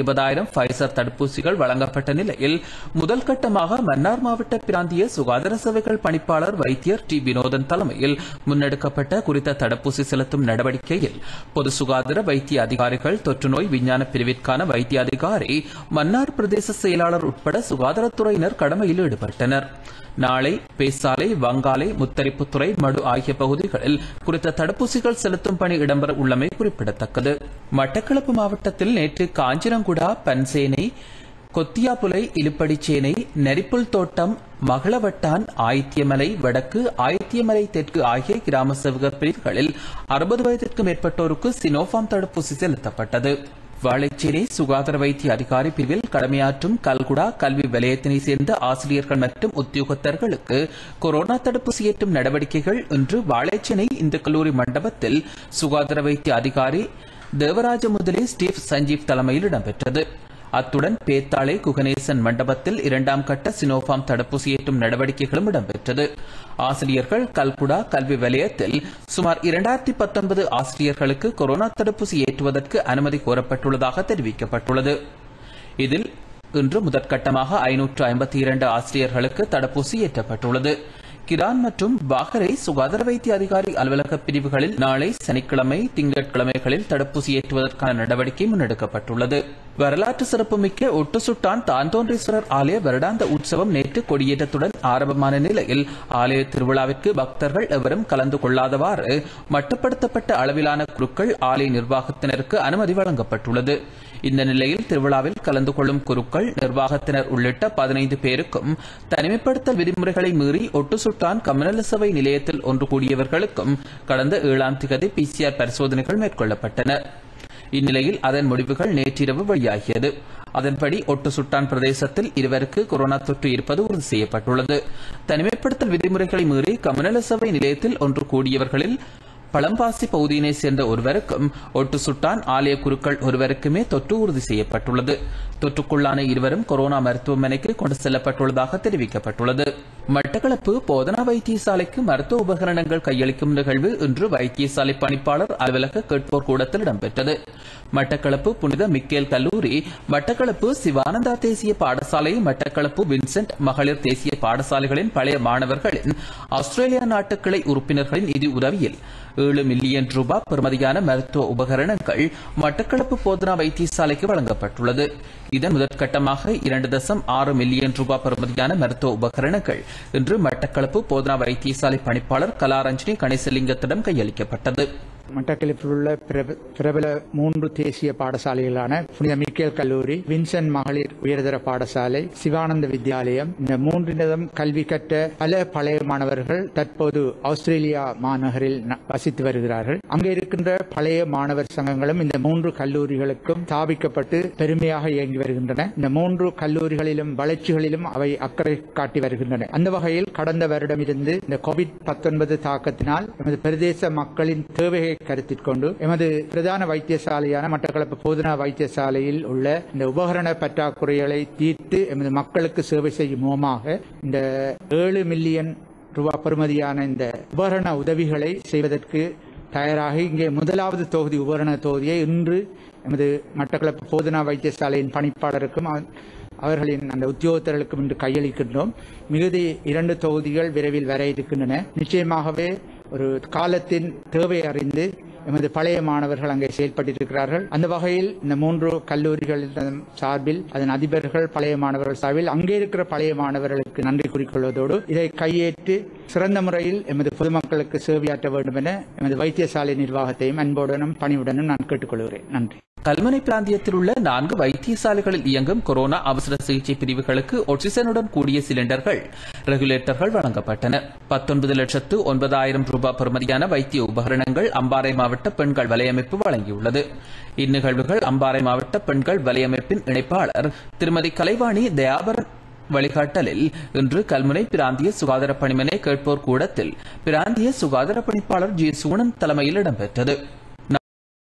இருபதாயிரம் ஃபைசர் தடுப்பூசிகள் வழங்கப்பட்ட நிலையில் முதல் கட்டமாக மன்னார் மாவட்ட பிராந்திய சுகாதார சேவைகள் பணிப்பாளர் வைத்தியர் டி வினோதன் தலைமையில் முன்னெடுக்கப்பட்ட குறித்த தடுப்பூசி செலுத்தும் நடவடிக்கையில் பொது சுகாதார வைத்திய அதிகாரிகள் தொற்றுநோய் விஞ்ஞான பிரிவிற்கான வைத்திய அதிகாரி மன்னார் பிரதேச செயலாளர் உட்பட சுகாதாரத்துறையினர் கடமையில் ஈடுபட்டனர் நாளை பேசாலை வங்காலை முத்தரிப்புத்துறை மடு ஆகிய பகுதிகளில் குறித்த தடுப்பூசிகள் செலுத்தும் பணி இடம்பெற உள்ளமை குறிப்பிடத்தக்கது மட்டக்களப்பு மாவட்டத்தில் நேற்று காஞ்சிரங்குடா பன்சேனை கொத்தியாபுலை இலுப்படிச்சேனை நெரிப்புல் தோட்டம் மகளவட்டான் ஆயித்தியமலை வடக்கு ஆயித்தியமலை தெற்கு ஆகிய கிராம சேவகர் பிரிவுகளில் அறுபது வயதிற்கு மேற்பட்டோருக்கு சினோஃபார்ம் தடுப்பூசி செலுத்தப்பட்டது வாழைச்சேரி சுகாதார வைத்திய அதிகாரி பிரிவில் கடமையாற்றும் கல்குடா கல்வி வலயத்தினை சேர்ந்த ஆசிரியர்கள் மற்றும் உத்தியோகத்தர்களுக்கு கொரோனா தடுப்பூசி ஏற்றும் நடவடிக்கைகள் இன்று வாழைச்சேனை இந்து கல்லூரி மண்டபத்தில் சுகாதார வைத்திய அதிகாரி தேவராஜ முதலி ஸ்டீவ் சஞ்சீவ் தலைமையில் இடம்பெற்றது அத்துடன் பேத்தாளை குகனேசன் மண்டபத்தில் இரண்டாம் கட்ட சினோஃபார்ம் தடுப்பூசி ஏற்றும் நடவடிக்கைகளும் இடம்பெற்றது ஆசிரியர்கள் கல்குடா கல்வி வலயத்தில் சுமார் இரண்டாயிரத்தி பத்தொன்பது ஆசிரியர்களுக்கு கொரோனா தடுப்பூசி ஏற்றுவதற்கு அனுமதி கோரப்பட்டுள்ளதாக தெரிவிக்கப்பட்டுள்ளது இதில் இன்று முதற்கட்டமாக ஐநூற்று ஐம்பத்தி இரண்டு ஆசிரியர்களுக்கு தடுப்பூசி ஏற்றப்பட்டுள்ளது கிரான் மற்றும் பாகரை சுகாதார வைத்திய அதிகாரி அலுவலக பிரிவுகளில் நாளை சனிக்கிழமை திங்கட்கிழமைகளில் தடுப்பூசி ஏற்றுவதற்கான நடவடிக்கை முன்னெடுக்கப்பட்டுள்ளது வரலாற்று சிறப்புமிக்க ஒட்டுசுட்டான் தாந்தோன்றீஸ்வரர் ஆலய வருடாந்த உற்சவம் நேற்று கொடியேற்றத்துடன் ஆரம்பமான நிலையில் ஆலய திருவிழாவிற்கு பக்தர்கள் எவரும் கலந்து கொள்ளாதவாறு மட்டுப்படுத்தப்பட்ட அளவிலான குருக்கள் ஆலய நிர்வாகத்தினருக்கு அனுமதி வழங்கப்பட்டுள்ளது இந்த நிலையில் திருவிழாவில் கலந்து கொள்ளும் குருக்கள் நிர்வாகத்தினர் உள்ளிட்ட பதினைந்து பேருக்கும் தனிமைப்படுத்தல் விதிமுறைகளை மீறி ஒட்டுசுட்டான் கமநல சபை நிலையத்தில் ஒன்று கூடியவர்களுக்கும் கடந்த ஏழாம் திகதி பிசிஆர் பரிசோதனைகள் மேற்கொள்ளப்பட்டன இந்நிலையில் அதன் முடிவுகள் நேற்றிரவு வெளியாகியது அதன்படி ஒட்டு சுட்டான் பிரதேசத்தில் இருவருக்கு கொரோனா தொற்று இருப்பது உறுதி செய்யப்பட்டுள்ளது தனிமைப்படுத்தல் விதிமுறைகளை மீறி கமநல சபை நிலையத்தில் ஒன்று கூடியவர்களில் பழம்பாசி பகுதியினை சேர்ந்த ஒருவருக்கும் ஒட்டு சுட்டான் ஆலய குருக்கள் ஒருவருக்குமே தொற்று உறுதி செய்யப்பட்டுள்ளது தொற்றுக்குள்ளான இருவரும் கொரோனா மருத்துவமனைக்கு கொண்டு செல்லப்பட்டுள்ளதாக தெரிவிக்கப்பட்டுள்ளது மட்டக்களப்பு போதனா வைத்தியசாலைக்கு மருத்துவ உபகரணங்கள் கையளிக்கும் நிகழ்வு இன்று வைத்தியசாலை பணிப்பாளர் அலுவலக கேட்போர் கூடத்தில் இடம்பெற்றது மட்டக்களப்பு புனித மிக்கேல் கல்லூரி மட்டக்களப்பு சிவானந்தா தேசிய பாடசாலை மட்டக்களப்பு வின்சென்ட் மகளிர் தேசிய பாடசாலைகளின் பழைய மாணவர்களின் ஆஸ்திரேலியா நாட்டு கிளை உறுப்பினர்களின் நிதி உதவியில் ஏழு மில்லியன் ரூபாய் பெறுமதியான மருத்துவ உபகரணங்கள் மட்டக்களப்பு போதனா வைத்தியசாலைக்கு வழங்கப்பட்டுள்ளது இதன் முதற்கட்டமாக இரண்டு தசம் ஆறு மில்லியன் ரூபாய் பெறுமதியான மருத்துவ உபகரணங்கள் இன்று மட்டக்களப்பு போதனா வைத்தியசாலை பணிப்பாளர் கலாரஞ்சனி கணேசலிங்கத்திடம் கையளிக்கப்பட்டது மட்டக்களப்பில் உள்ள பிரப- பிரபல மூன்று தேசிய பாடசாலைகளான புனித மிக்கேல் கல்லூரி வின்சென்ட் மகளிர் உயர்தர பாடசாலை சிவானந்த வித்யாலயம் இந்த மூன்றினதும் கல்வி கற்ற பல பழைய மாணவர்கள் தற்போது ஆஸ்திரேலியா மாநகரில் ந- வசித்து வருகிறார்கள் அங்கே இருக்கின்ற பழைய மாணவர் சங்கங்களும் இந்த மூன்று கல்லூரிகளுக்கும் ஸ்தாபிக்கப்பட்டு பெருமையாக இயங்கி வருகின்றன இந்த மூன்று கல்லூரிகளிலும் வளர்ச்சிகளிலும் அவை அக்கறை காட்டி வருகின்றன அந்த வகையில் கடந்த வருடம் இருந்து இந்த கோவிட் 19 தாக்கத்தினால் எமது பிரதேச மக்களின் தேவையை கருத்தில் கொண்டு எமது பிரதான வைத்தியசாலையான மட்டக்களப்பு போதனா வைத்தியசாலையில் உள்ள இந்த உபகரண பற்றாக்குறைகளை தீர்த்து எமது மக்களுக்கு சேவை செய்யும் முகமாக இந்த ஏழு மில்லியன் ரூபாய் பெறுமதியான இந்த உபகரண உதவிகளை செய்வதற்கு தயாராக இங்கே முதலாவது தொகுதி உபகரண தொகுதியை இன்று எமது மட்டக்களப்பு போதனா வைத்தியசாலையின் பணிப்பாளருக்கும் அவ- அவர்களின் அந்த உத்தியோகத்தர்களுக்கும் இன்று கையளிக்கின்றோம் மிகுதி இரண்டு தொகுதிகள் விரைவில் வர இருக்கின்றன நிச்சயமாகவே ஒரு காலத்தின் தேவை அறிந்து எமது பழைய மாணவர்கள் அங்கே செயல்பட்டிருக்கிறார்கள் அந்த வகையில் இந்த மூன்று கல்லூரிகளின் சார்பில் அதன் அதிபர்கள் பழைய மாணவர்கள் சார்பில் அங்கே இருக்கிற பழைய மாணவர்களுக்கு நன்றி கூறிக்கொள்வதோடு இதை கையேற்று சிறந்த முறையில் எமது பொதுமக்களுக்கு சேவையாற்ற வேண்டும் என எமது வைத்தியசாலை நிர்வாகத்தையும் அன்புடனும் பணிவுடனும் நான் கேட்டுக்கொள்கிறேன் நன்றி கல்முனை பிராந்தியத்தில் உள்ள நான்கு வைத்தியசாலைகளில் இயங்கும் கொரோனா அவசர சிகிச்சை பிரிவுகளுக்கு ஆக்சிஜனுடன் கூடிய சிலிண்டர்கள் ரெகுலேட்டர்கள் வழங்கப்பட்டன பத்தொன்பது லட்சத்து ஒன்பதாயிரம் ரூபாய் பெறுமதியான வைத்திய உபகரணங்கள் அம்பாறை மாவட்ட பெண்கள் வலையமைப்பு வழங்கியுள்ளது இந்நிகழ்வுகள் அம்பாறை மாவட்ட பெண்கள் வலையமைப்பின் இணைப்பாளர் திருமதி கலைவாணி தயாபரன் வழிகாட்டலில் இன்று கல்முனை பிராந்திய சுகாதார பணிமனை கேட்போர் கூடத்தில் பிராந்திய சுகாதார பணிப்பாளர் ஜி சூனன் தலைமையில் இடம்பெற்றது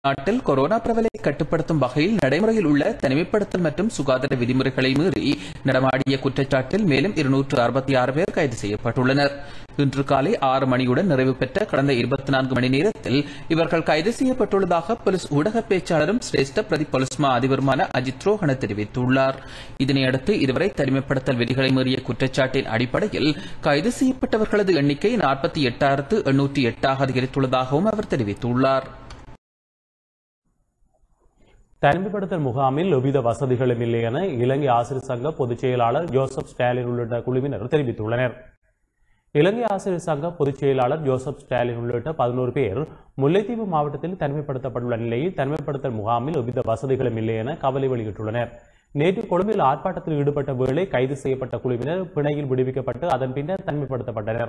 நாட்டில் கொரோனா பரவலை கட்டுப்படுத்தும் வகையில் நடைமுறையில் உள்ள தனிமைப்படுத்தல் மற்றும் சுகாதார விதிமுறைகளை மீறி நடமாடிய குற்றச்சாட்டில் மேலும் இருநூற்று அறுபத்தி ஆறு பேர் கைது செய்யப்பட்டுள்ளனர் இன்று காலை ஆறு மணியுடன் நிறைவு பெற்ற கடந்த இருபத்தி நான்கு மணி நேரத்தில் இவர்கள் கைது செய்யப்பட்டுள்ளதாக போலீஸ் ஊடக பேச்சாளரும் சிரேஷ்ட பிரதி போலீஸ் மா அதிபருமான அஜித் ரோஹன தெரிவித்துள்ளார் இதனையடுத்து இதுவரை தனிமைப்படுத்தல் விதிகளை மீறிய குற்றச்சாட்டின் அடிப்படையில் கைது செய்யப்பட்டவர்களது எண்ணிக்கை நாற்பத்தி எட்டாயிரத்து எண்ணூற்றி எட்டாக அதிகரித்துள்ளதாகவும் அவர் தெரிவித்துள்ளார் தனிமைப்படுத்தல் முகாமில் எவ்வித வசதிகளும் இல்லை என இலங்கை ஆசிரியர் சங்க பொதுச் செயலாளர் ஜோசப் ஸ்டாலின் உள்ளிட்ட குழுவினர் தெரிவித்துள்ளனர் இலங்கை ஆசிரியர் சங்க பொதுச் செயலாளர் ஜோசப் ஸ்டாலின் உள்ளிட்ட பதினோரு பேர் முல்லைத்தீவு மாவட்டத்தில் தனிமைப்படுத்தப்பட்டுள்ள நிலையில் தனிமைப்படுத்தல் முகாமில் எவ்வித வசதிகளும் இல்லை என கவலை வெளியிட்டுள்ளனர் நேற்று கொழும்பில் ஆர்ப்பாட்டத்தில் ஈடுபட்ட வேளை கைது செய்யப்பட்ட குழுவினர் பிணையில் விடுவிக்கப்பட்டு அதன் பின்னர் தனிமைப்படுத்தப்பட்டனர்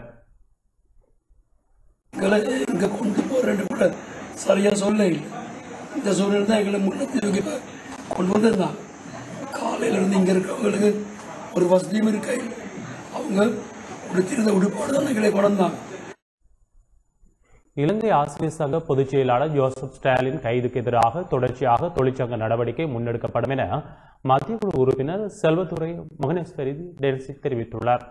எங்களை இங்கே கொண்டு போகிறேன்னு கூட சரியாக சொல்ல இல்லை இந்த சூழ்நிலை தான் எங்களை முன்னெடுத்து கொண்டு வந்திருந்தாங்க காலையிலேருந்து இங்கே இருக்கிறவங்களுக்கு ஒரு வசதியும் இருக்க இல்லை அவங்க உடுத்திருந்த உடுப்போடு தான் எங்களை கொண்டாங்க இலங்கை ஆசிரியர் சங்க பொதுச் செயலாளர் ஜோசப் ஸ்டாலின் கைதுக்கு எதிராக தொடர்ச்சியாக தொழிற்சங்க நடவடிக்கை முன்னெடுக்கப்படும் என மத்திய குழு உறுப்பினர் செல்வத்துறை மகனேஸ்வரி டெல்சி தெரிவித்துள்ளார்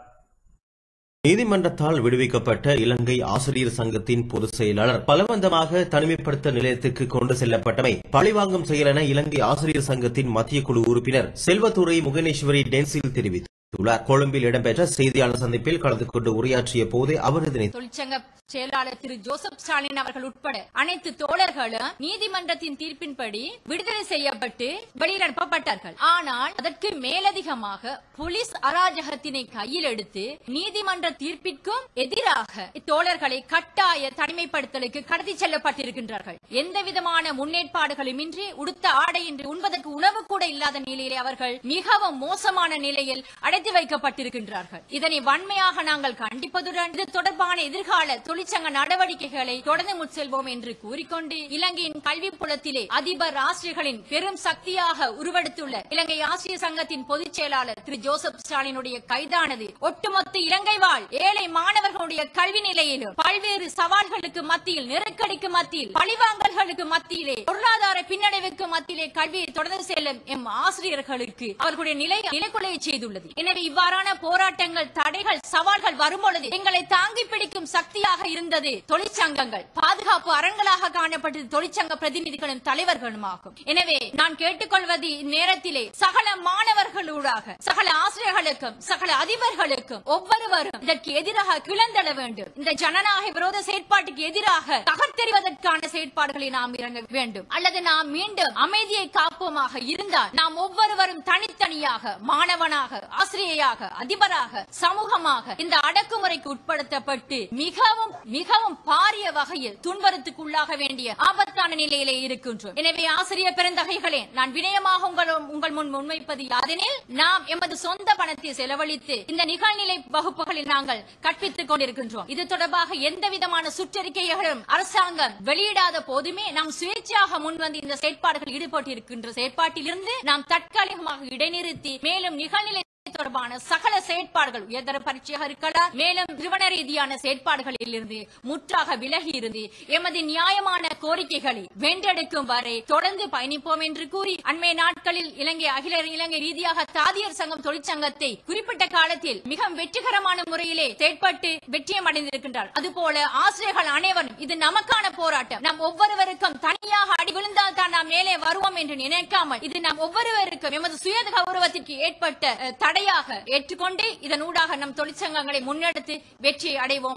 நீதிமன்றத்தால் விடுவிக்கப்பட்ட இலங்கை ஆசிரியர் சங்கத்தின் பொதுச் செயலாளர் பலவந்தமாக தனிமைப்படுத்த நிலையத்துக்கு கொண்டு செல்லப்பட்டமை பழிவாங்கும் செயல் என இலங்கை ஆசிரியர் சங்கத்தின் மத்திய குழு உறுப்பினர் செல்வத்துறை முகனேஸ்வரி டென்சில் தெரிவித்துள்ளார் கொழும்பில் இடம்பெற்ற செய்தியாளர் சந்திப்பில் கலந்து கொண்டு உரையாற்றிய போதே அவர் இதனை தொழிற்சங்க செயலாளர் திரு ஜோசப் ஸ்டாலின் அவர்கள் உட்பட அனைத்து தோழர்களும் நீதிமன்றத்தின் தீர்ப்பின்படி விடுதலை செய்யப்பட்டு வெளியிடப்பட்டார்கள் ஆனால் அதற்கு மேலதிகமாக போலீஸ் அராஜகத்தினை கையில் எடுத்து நீதிமன்ற தீர்ப்பிற்கும் எதிராக இத்தோழர்களை கட்டாய தனிமைப்படுத்தலுக்கு கடத்தி செல்லப்பட்டிருக்கின்றார்கள் எந்த விதமான முன்னேற்பாடுகளுமின்றி உடுத்த ஆடையின்றி உண்பதற்கு உணவு கூட இல்லாத நிலையிலே அவர்கள் மிகவும் மோசமான நிலையில் அடைத்து வைக்கப்பட்டிருக்கின்றார்கள் இதனை வன்மையாக நாங்கள் கண்டிப்பதுடன் இது தொடர்பான எதிர்கால தொழிற்சங்க நடவடிக்கைகளை தொடர்ந்து முற்செல்வோம் என்று கூறிக்கொண்டு இலங்கையின் கல்வி புலத்திலே அதிபர் ஆசிரியர்களின் பெரும் சக்தியாக உருவெடுத்துள்ள இலங்கை ஆசிரியர் சங்கத்தின் பொதுச் செயலாளர் திரு ஜோசப் ஸ்டாலினுடைய கைதானது ஒட்டுமொத்த இலங்கை வாழ் ஏழை மாணவர்களுடைய கல்வி நிலையிலும் பல்வேறு சவால்களுக்கு மத்தியில் நெருக்கடிக்கு மத்தியில் பழிவாங்கல்களுக்கு மத்தியிலே பொருளாதார பின்னடைவுக்கு மத்தியிலே கல்வியை தொடர்ந்து செல்லும் எம் ஆசிரியர்களுக்கு அவர்களுடைய நிலை நிலைக்குலைய செய்துள்ளது எனவே இவ்வாறான போராட்டங்கள் தடைகள் சவால்கள் வரும்பொழுது எங்களை தாங்கி பிடிக்கும் சக்தியாக இருந்தது தொழிற்சங்கங்கள் பாதுகாப்பு அரண்களாக காணப்பட்டது தொழிற்சங்க பிரதிநிதிகளும் தலைவர்களும் ஆகும் எனவே நான் கேட்டுக்கொள்வது இந்நேரத்திலே சகல மாணவர்களூடாக சகல ஆசிரியர்களுக்கும் சகல அதிபர்களுக்கும் ஒவ்வொருவரும் இதற்கு எதிராக கிளந்தெழ வேண்டும் இந்த ஜனநாயக விரோத செயற்பாட்டுக்கு எதிராக தகர்த்தெறிவதற்கான செயற்பாடுகளை நாம் இறங்க வேண்டும் அல்லது நாம் மீண்டும் அமைதியை காப்போமாக இருந்தால் நாம் ஒவ்வொருவரும் தனித்தனியாக மாணவனாக ஆசிரியையாக அதிபராக சமூகமாக இந்த அடக்குமுறைக்கு உட்படுத்தப்பட்டு மிகவும் மிகவும் பாரிய வகையில் துன்புறுத்துக்குள்ளாக வேண்டிய ஆபத்தான நிலையிலே இருக்கின்றோம் எனவே ஆசிரியர் பெருந்தகைகளே நான் வினயமாக உங்கள் உங்கள் முன் முன்வைப்பது யாதெனில் நாம் எமது சொந்த பணத்தை செலவழித்து இந்த நிகழ்நிலை வகுப்புகளில் நாங்கள் கற்பித்துக் கொண்டிருக்கின்றோம் இது தொடர்பாக எந்த விதமான சுற்றறிக்கைகளும் அரசாங்கம் வெளியிடாத போதுமே நாம் சுயேட்சையாக முன்வந்து இந்த செயற்பாடுகள் ஈடுபட்டு இருக்கின்ற செயற்பாட்டிலிருந்து நாம் தற்காலிகமாக இடைநிறுத்தி மேலும் நிகழ்நிலை தொடர்பான சகல செயற்பாடுகள் உயர்தர பரீட்சையாக இருக்கலாம் மேலும் நிறுவன ரீதியான செயற்பாடுகளில் இருந்து முற்றாக விலகி இருந்து எமது நியாயமான கோரிக்கைகளை வென்றெடுக்கும் வரை தொடர்ந்து பயணிப்போம் என்று கூறி அண்மை நாட்களில் இலங்கை அகில இலங்கை ரீதியாக தாதியர் சங்கம் தொழிற்சங்கத்தை குறிப்பிட்ட காலத்தில் மிக வெற்றிகரமான முறையிலே செயற்பட்டு வெற்றியம் அடைந்திருக்கின்றார் அதுபோல ஆசிரியர்கள் அனைவரும் இது நமக்கான போராட்டம் நாம் ஒவ்வொருவருக்கும் தனியாக அடி விழுந்தால் தான் நாம் மேலே வருவோம் என்று நினைக்காமல் இது நாம் ஒவ்வொருவருக்கும் எமது சுய கௌரவத்திற்கு ஏற்பட்ட அஹ், தடையாக ஏற்றுக்கொண்டு இதனூடாக நம் தொழிற்சங்கங்களை முன்னெடுத்து வெற்றியை அடைவோம்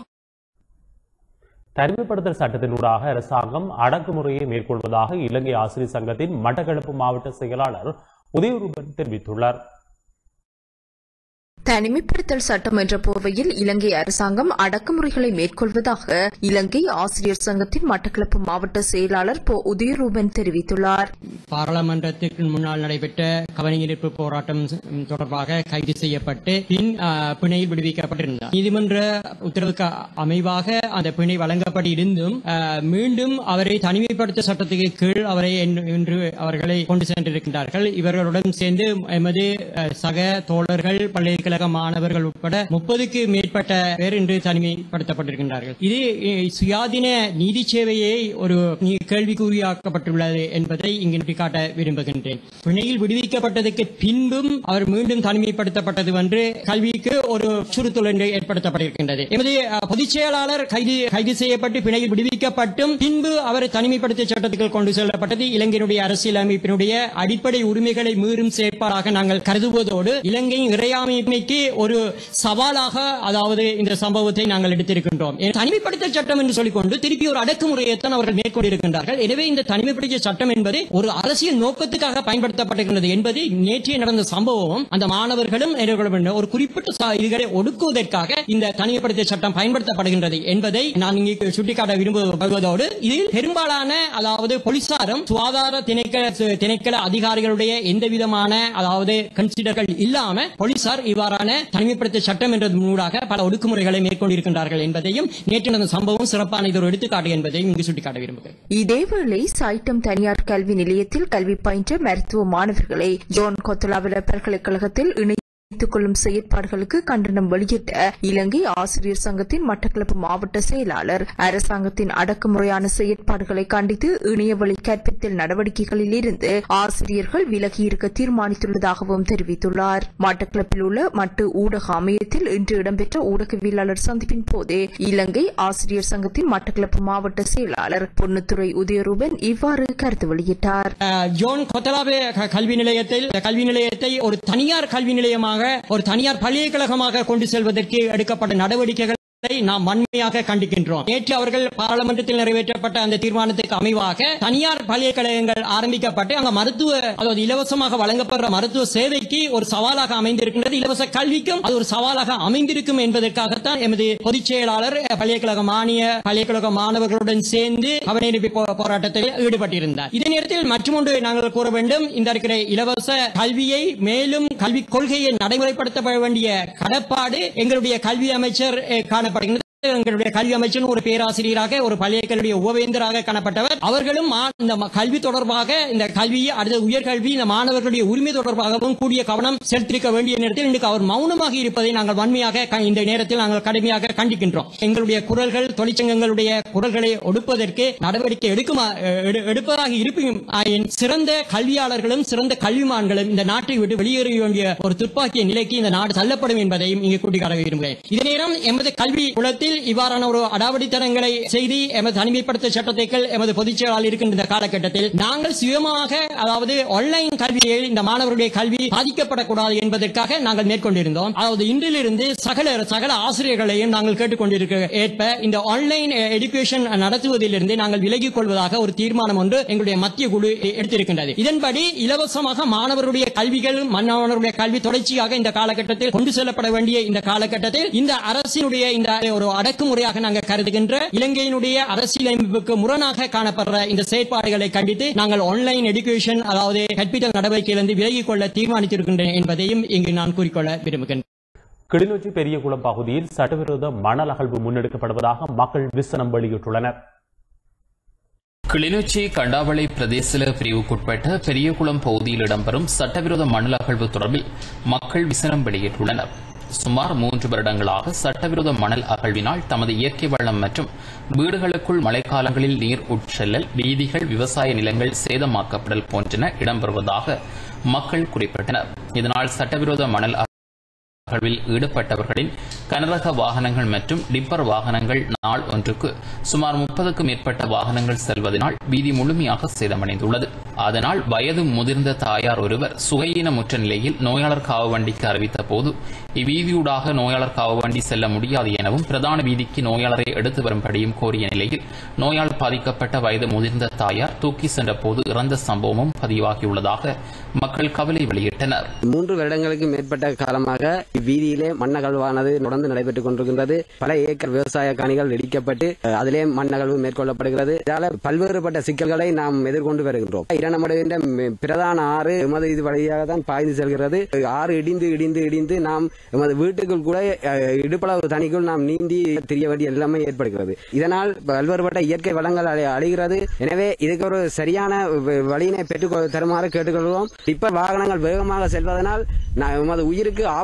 தனிமைப்படுத்தல் சட்டத்தினூடாக அரசாங்கம் அடக்குமுறையை மேற்கொள்வதாக இலங்கை ஆசிரியர் சங்கத்தின் மட்டக்களப்பு மாவட்ட செயலாளர் உதயரூபன் தெரிவித்துள்ளார் தனிமைப்படுத்தல் சட்டம் என்ற போர்வையில் இலங்கை அரசாங்கம் அடக்குமுறைகளை மேற்கொள்வதாக இலங்கை ஆசிரியர் சங்கத்தின் மட்டக்களப்பு மாவட்ட செயலாளர் பொ உதயரூபன் தெரிவித்துள்ளார் பாராளுமன்றத்திற்கு முன்னால் நடைபெற்ற கவனஈர்ப்பு போராட்டம் தொடர்பாக கைது செய்யப்பட்டு பின் ஆ, பிணையில் விடுவிக்கப்பட்டிருந்தார் நீதிமன்ற உத்தரவுக்கு அமைவாக அந்த பிணை வழங்கப்பட்டு இருந்தும் ஆ, மீண்டும் அவரை தனிமைப்படுத்த சட்டத்துக்கு கீழ் அவரை இன்று- இன்று அவர்களை கொண்டு சென்றிருக்கின்றார்கள் இவர்களுடன் சேர்ந்து எமது ஆ, சக தோழர்கள் பல்கலைக்கழக பல்கலைக்கழக மாணவர்கள் உட்பட முப்பதுக்கு மேற்பட்ட பேர் இன்று தனிமைப்படுத்தப்பட்டிருக்கின்றார்கள் இது அஹ், சுயாதீன நீதி சேவையை ஒரு நீ- கேள்விக்குறியாக்கப்பட்டுள்ளது என்பதை இங்கு சுட்டிக்காட்ட விரும்புகின்றேன் பிணையில் விடுவிக்கப்பட்டதற்கு பின்பும் அவர் மீண்டும் தனிமைப்படுத்தப்பட்டது என்று கல்விக்கு ஒரு அச்சுறுத்தல் என்று ஏற்படுத்தப்பட்டிருக்கின்றது எமது அஹ், பொதுச் செயலாளர் கைது கைது செய்யப்பட்டு பிணையில் விடுவிக்கப்பட்டும் பின்பு அவர் தனிமைப்படுத்திய சட்டத்துக்கு கொண்டு செல்லப்பட்டது இலங்கையினுடைய அரசியலமைப்பினுடைய அடிப்படை உரிமைகளை மீறும் செயற்பாடாக நாங்கள் கருதுவதோடு இலங்கையின் இறையாமைக்கு ஒரு சவாலாக அதாவது இந்த சம்பவத்தை நாங்கள் எடுத்திருக்கின்றோம் ஏன் தனிமைப்படுத்தல் சட்டம் என்று சொல்லிக்கொண்டு திருப்பி ஒரு அடக்குமுறையைத்தான் அவர்கள் மேற்கொண்டிருக்கின்றார்கள் எனவே இந்த தனிமைப்படுத்திய சட்டம் என்பது ஒரு அரசியல் நோக்கத்துக்காக பயன்படுத்தப்பட்டிருக்கிறது என்பது நேற்றைய நடந்த சம்பவம் அந்த மாணவர்களும் எதிர்கொள்ள ஒரு குறிப்பிட்ட ச- இதுகளை ஒடுக்குவதற்காக இந்த தனிமைப்படுத்திய சட்டம் பயன்படுத்தப்படுகின்றது என்பதை நான் இங்கே சுட்டிக்காட்ட விரும்புவதோடு இதில் பெரும்பாலான அதாவது போலீசாரும் சுகாதார திணைக்கள திணைக்கள அதிகாரிகளுடைய எந்த விதமான அதாவது கன்சிடர்கள் இல்லாம போலீசார் இவ்வாறான தனிமைப்படுத்திய சட்டம் என்றது மூடாக பல ஒடுக்குமுறைகளை மேற்கொண்டிருக்கின்றார்கள் என்பதையும் நேற்று நடந்த சம்பவம் சிறப்பான இது ஒரு எடுத்துக்காட்டு என்பதையும் இங்கு சுட்டிக்காட்ட விரும்புகிறேன் இதேவேளை சாய்டம் தனியார் கல்வி நிலையத்தில் கல்வி பயின்ற மருத்துவ மாணவர்களை ஜோன் கொத்தலாவில பல்கலைக்கழகத்தில் இணைத்துக் கொள்ளும் செயற்பாடுகளுக்கு கண்டனம் வெளியிட்ட இலங்கை ஆசிரியர் சங்கத்தின் மட்டக்களப்பு மாவட்ட செயலாளர் அரசாங்கத்தின் அடக்குமுறையான செயற்பாடுகளை கண்டித்து இணையவழி கற்பித்தல் நடவடிக்கைகளில் இருந்து ஆசிரியர்கள் விலகியிருக்க தீர்மானித்துள்ளதாகவும் தெரிவித்துள்ளார் மட்டக்களப்பில் உள்ள மட்டு ஊடக அமையத்தில் இன்று இடம்பெற்ற ஊடகவியலாளர் சந்திப்பின் போது இலங்கை ஆசிரியர் சங்கத்தின் மட்டக்களப்பு மாவட்ட செயலாளர் பொன்னுத்துறை உதயரூபன் இவ்வாறு கருத்து வெளியிட்டார் அஹ், ஜோன் கொத்தலாவே க- கல்வி நிலையத்தில் இந்த கல்வி நிலையத்தை ஒரு தனியார் கல்வி நிலையமாக ஒரு தனியார் பல்கலைக்கழகமாக கொண்டு செல்வதற்கு எடுக்கப்பட்ட நடவடிக்கைகள் நாம் வன்மையாக கண்டிக்கின்றோம் நேற்று அவர்கள் பாராளுமன்றத்தில் நிறைவேற்றப்பட்ட அந்த தீர்மானத்துக்கு அமைவாக தனியார் பல்கலைக்கழகங்கள் ஆரம்பிக்கப்பட்டு அங்க மருத்துவ அதாவது இலவசமாக வழங்கப்படுற மருத்துவ சேவைக்கு ஒரு சவாலாக அமைந்திருக்கின்றது இலவச கல்விக்கும் அது ஒரு சவாலாக அமைந்திருக்கும் என்பதற்காகத்தான் எமது பொதுச் செயலாளர் அஹ், பல்கலைக்கழக மானிய பல்கலைக்கழக மாணவர்களுடன் சேர்ந்து கவனஈர்ப்பு போ- போராட்டத்தில் ஈடுபட்டிருந்தார் இதே நேரத்தில் மற்றொன்று நாங்கள் கூற வேண்டும் இந்த இருக்கிற இலவச கல்வியை மேலும் கல்விக் கொள்கையை நடைமுறைப்படுத்த வேண்டிய கடப்பாடு எங்களுடைய கல்வி அமைச்சர் அஹ், காணப்படுகின்றது எங்களுடைய கல்வி அமைச்சர் ஒரு பேராசிரியராக ஒரு பள்ளிகளுடைய உபவேந்தராக காணப்பட்டவர் அவர்களும் மா- இந்த ம- கல்வி தொடர்பாக இந்த கல்வி அடுத்த உயர்கல்வி இந்த மாணவர்களுடைய உரிமை தொடர்பாகவும் கூடிய கவனம் செலுத்திருக்க வேண்டிய நேரத்தில் இன்றைக்கு அவர் மௌனமாக இருப்பதை நாங்கள் வன்மையாக க- இந்த நேரத்தில் நாங்கள் கடுமையாக கண்டிக்கின்றோம் எங்களுடைய குரல்கள் தொழிற்சங்கங்களுடைய குரல்களை ஒடுப்பதற்கு நடவடிக்கை எடுக்குமா எடு- எடுப்பதாக இருப்பினும் ஆயின் சிறந்த கல்வியாளர்களும் சிறந்த கல்விமான்களும் இந்த நாட்டை விட்டு வெளியேற வேண்டிய ஒரு துப்பாக்கிய நிலைக்கு இந்த நாடு தள்ளப்படும் என்பதையும் இங்கு கூட்டிக்காட்ட விரும்புகிறேன் இதே நேரம் எமது கல்வி குலத்தில் இவ்வாறான ஒரு அடாவடித்தனங்களை செய்து எமது தனிமைப்படுத்த சட்டத்தைகள் எமது பொதுச் செயலாளர் இருக்கின்ற இந்த காலகட்டத்தில் நாங்கள் சுயமாக அதாவது ஆன்லைன் கல்வியை இந்த மாணவருடைய கல்வி பாதிக்கப்படக்கூடாது என்பதற்காக நாங்கள் மேற்கொண்டிருந்தோம் அதாவது இன்றிலிருந்து சகல சகல ஆசிரியர்களையும் நாங்கள் கேட்டுக்கொண்டிருக்க ஏற்ப இந்த ஆன்லைன் எடுகேஷன் நடத்துவதிலிருந்து நாங்கள் விலகிக் கொள்வதாக ஒரு தீர்மானம் ஒன்று எங்களுடைய மத்திய குழு எ- எடுத்திருக்கின்றது இதன்படி இலவசமாக மாணவருடைய கல்விகள் மாணவருடைய கல்வி தொடர்ச்சியாக இந்த காலகட்டத்தில் கொண்டு செல்லப்பட வேண்டிய இந்த காலகட்டத்தில் இந்த அரசினுடைய இந்த ஒரு அடக்குமுறையாக நாங்கள் கருதுகின்ற இலங்கையினுடைய அரசியலமைப்புக்கு முரணாக காணப்படுற இந்த செயற்பாடுகளை கண்டித்து நாங்கள் ஆன்லைன் எடுகேஷன் அதாவது கற்பித்தல் நடவடிக்கையிலிருந்து விலகிக் கொள்ள தீர்மானித்திருக்கின்றேன் என்பதையும் இங்கு நான் கூறிக்கொள்ள விரும்புகின்றேன் கிளிநொச்சி பெரியகுளம் பகுதியில் சட்டவிரோத மணல் அகழ்வு முன்னெடுக்கப்படுவதாக மக்கள் விசனம் வெளியிட்டுள்ளனர் கிளிநொச்சி கண்டாவளை பிரதேச பிரிவுக்குட்பட்ட பெரியகுளம் பகுதியில் இடம்பெறும் சட்டவிரோத மணல் அகழ்வு தொடர்பில் மக்கள் விசனம் வெளியிட்டுள்ளனர் சுமார் மூன்று வருடங்களாக சட்டவிரோத மணல் அகழ்வினால் தமது இயற்கை வளம் மற்றும் வீடுகளுக்குள் மழைக்காலங்களில் நீர் உட்செல்லல் வீதிகள் விவசாய நிலங்கள் சேதமாக்கப்படல் போன்றன இடம்பெறுவதாக மக்கள் குறிப்பிட்டனர் இதனால் சட்டவிரோத மணல் அகழ்வில் ஈடுபட்டவர்களின் கனரக வாகனங்கள் மற்றும் டிப்பர் வாகனங்கள் நாள் ஒன்றுக்கு சுமார் முப்பதுக்கும் மேற்பட்ட வாகனங்கள் செல்வதனால் வீதி முழுமையாக சேதமடைந்துள்ளது அதனால் வயது முதிர்ந்த தாயார் ஒருவர் சுகையீனமுற்ற நிலையில் நோயாளர் காவு வண்டிக்கு அறிவித்த போது இவ்வீதியூடாக நோயாளர் காவு வண்டி செல்ல முடியாது எனவும் பிரதான வீதிக்கு நோயாளரை எடுத்து வரும்படியும் கோரிய நிலையில் நோயால் பாதிக்கப்பட்ட வயது முதிர்ந்த தாயார் தூக்கி சென்ற போது இறந்த சம்பவமும் பதிவாகியுள்ளதாக மக்கள் கவலை வெளியிட்டனர் மூன்று வருடங்களுக்கு மேற்பட்ட காலமாக இவ்வீதியிலே மண்ணகழ்வானது தொடர்ந்து நடைபெற்றுக் கொண்டிருக்கின்றது பல ஏக்கர் விவசாய காணிகள் இடிக்கப்பட்டு அஹ், அதிலே மண்ணகழ்வு மேற்கொள்ளப்படுகிறது இதால பல்வேறுபட்ட சிக்கல்களை நாம் எதிர்கொண்டு வருகின்றோம் இரணமடைகின்ற மி- பிரதான ஆறு எமது இது வழியாக தான் பாய்ந்து செல்கிறது ஆறு இடிந்து இடிந்து இடிந்து நாம் எமது வீட்டுக்குள் கூட அஹ், இடுப்பளவு தனிக்குள் நாம் நீந்தி திரிய வேண்டிய நிலைமை ஏற்படுகிறது இதனால் பல்வேறுபட்ட இயற்கை வளங்கள் அழி- அழிகிறது எனவே இதுக்கு ஒரு சரியான வ- வழியினை பெற்றுக் கொள்- தருமாறு கேட்டுக்கொள்வோம் டிப்பர் வாகனங்கள் வேகமாக செல்வதனால் ந- எமது உயிருக்கு ஆபத்து கூட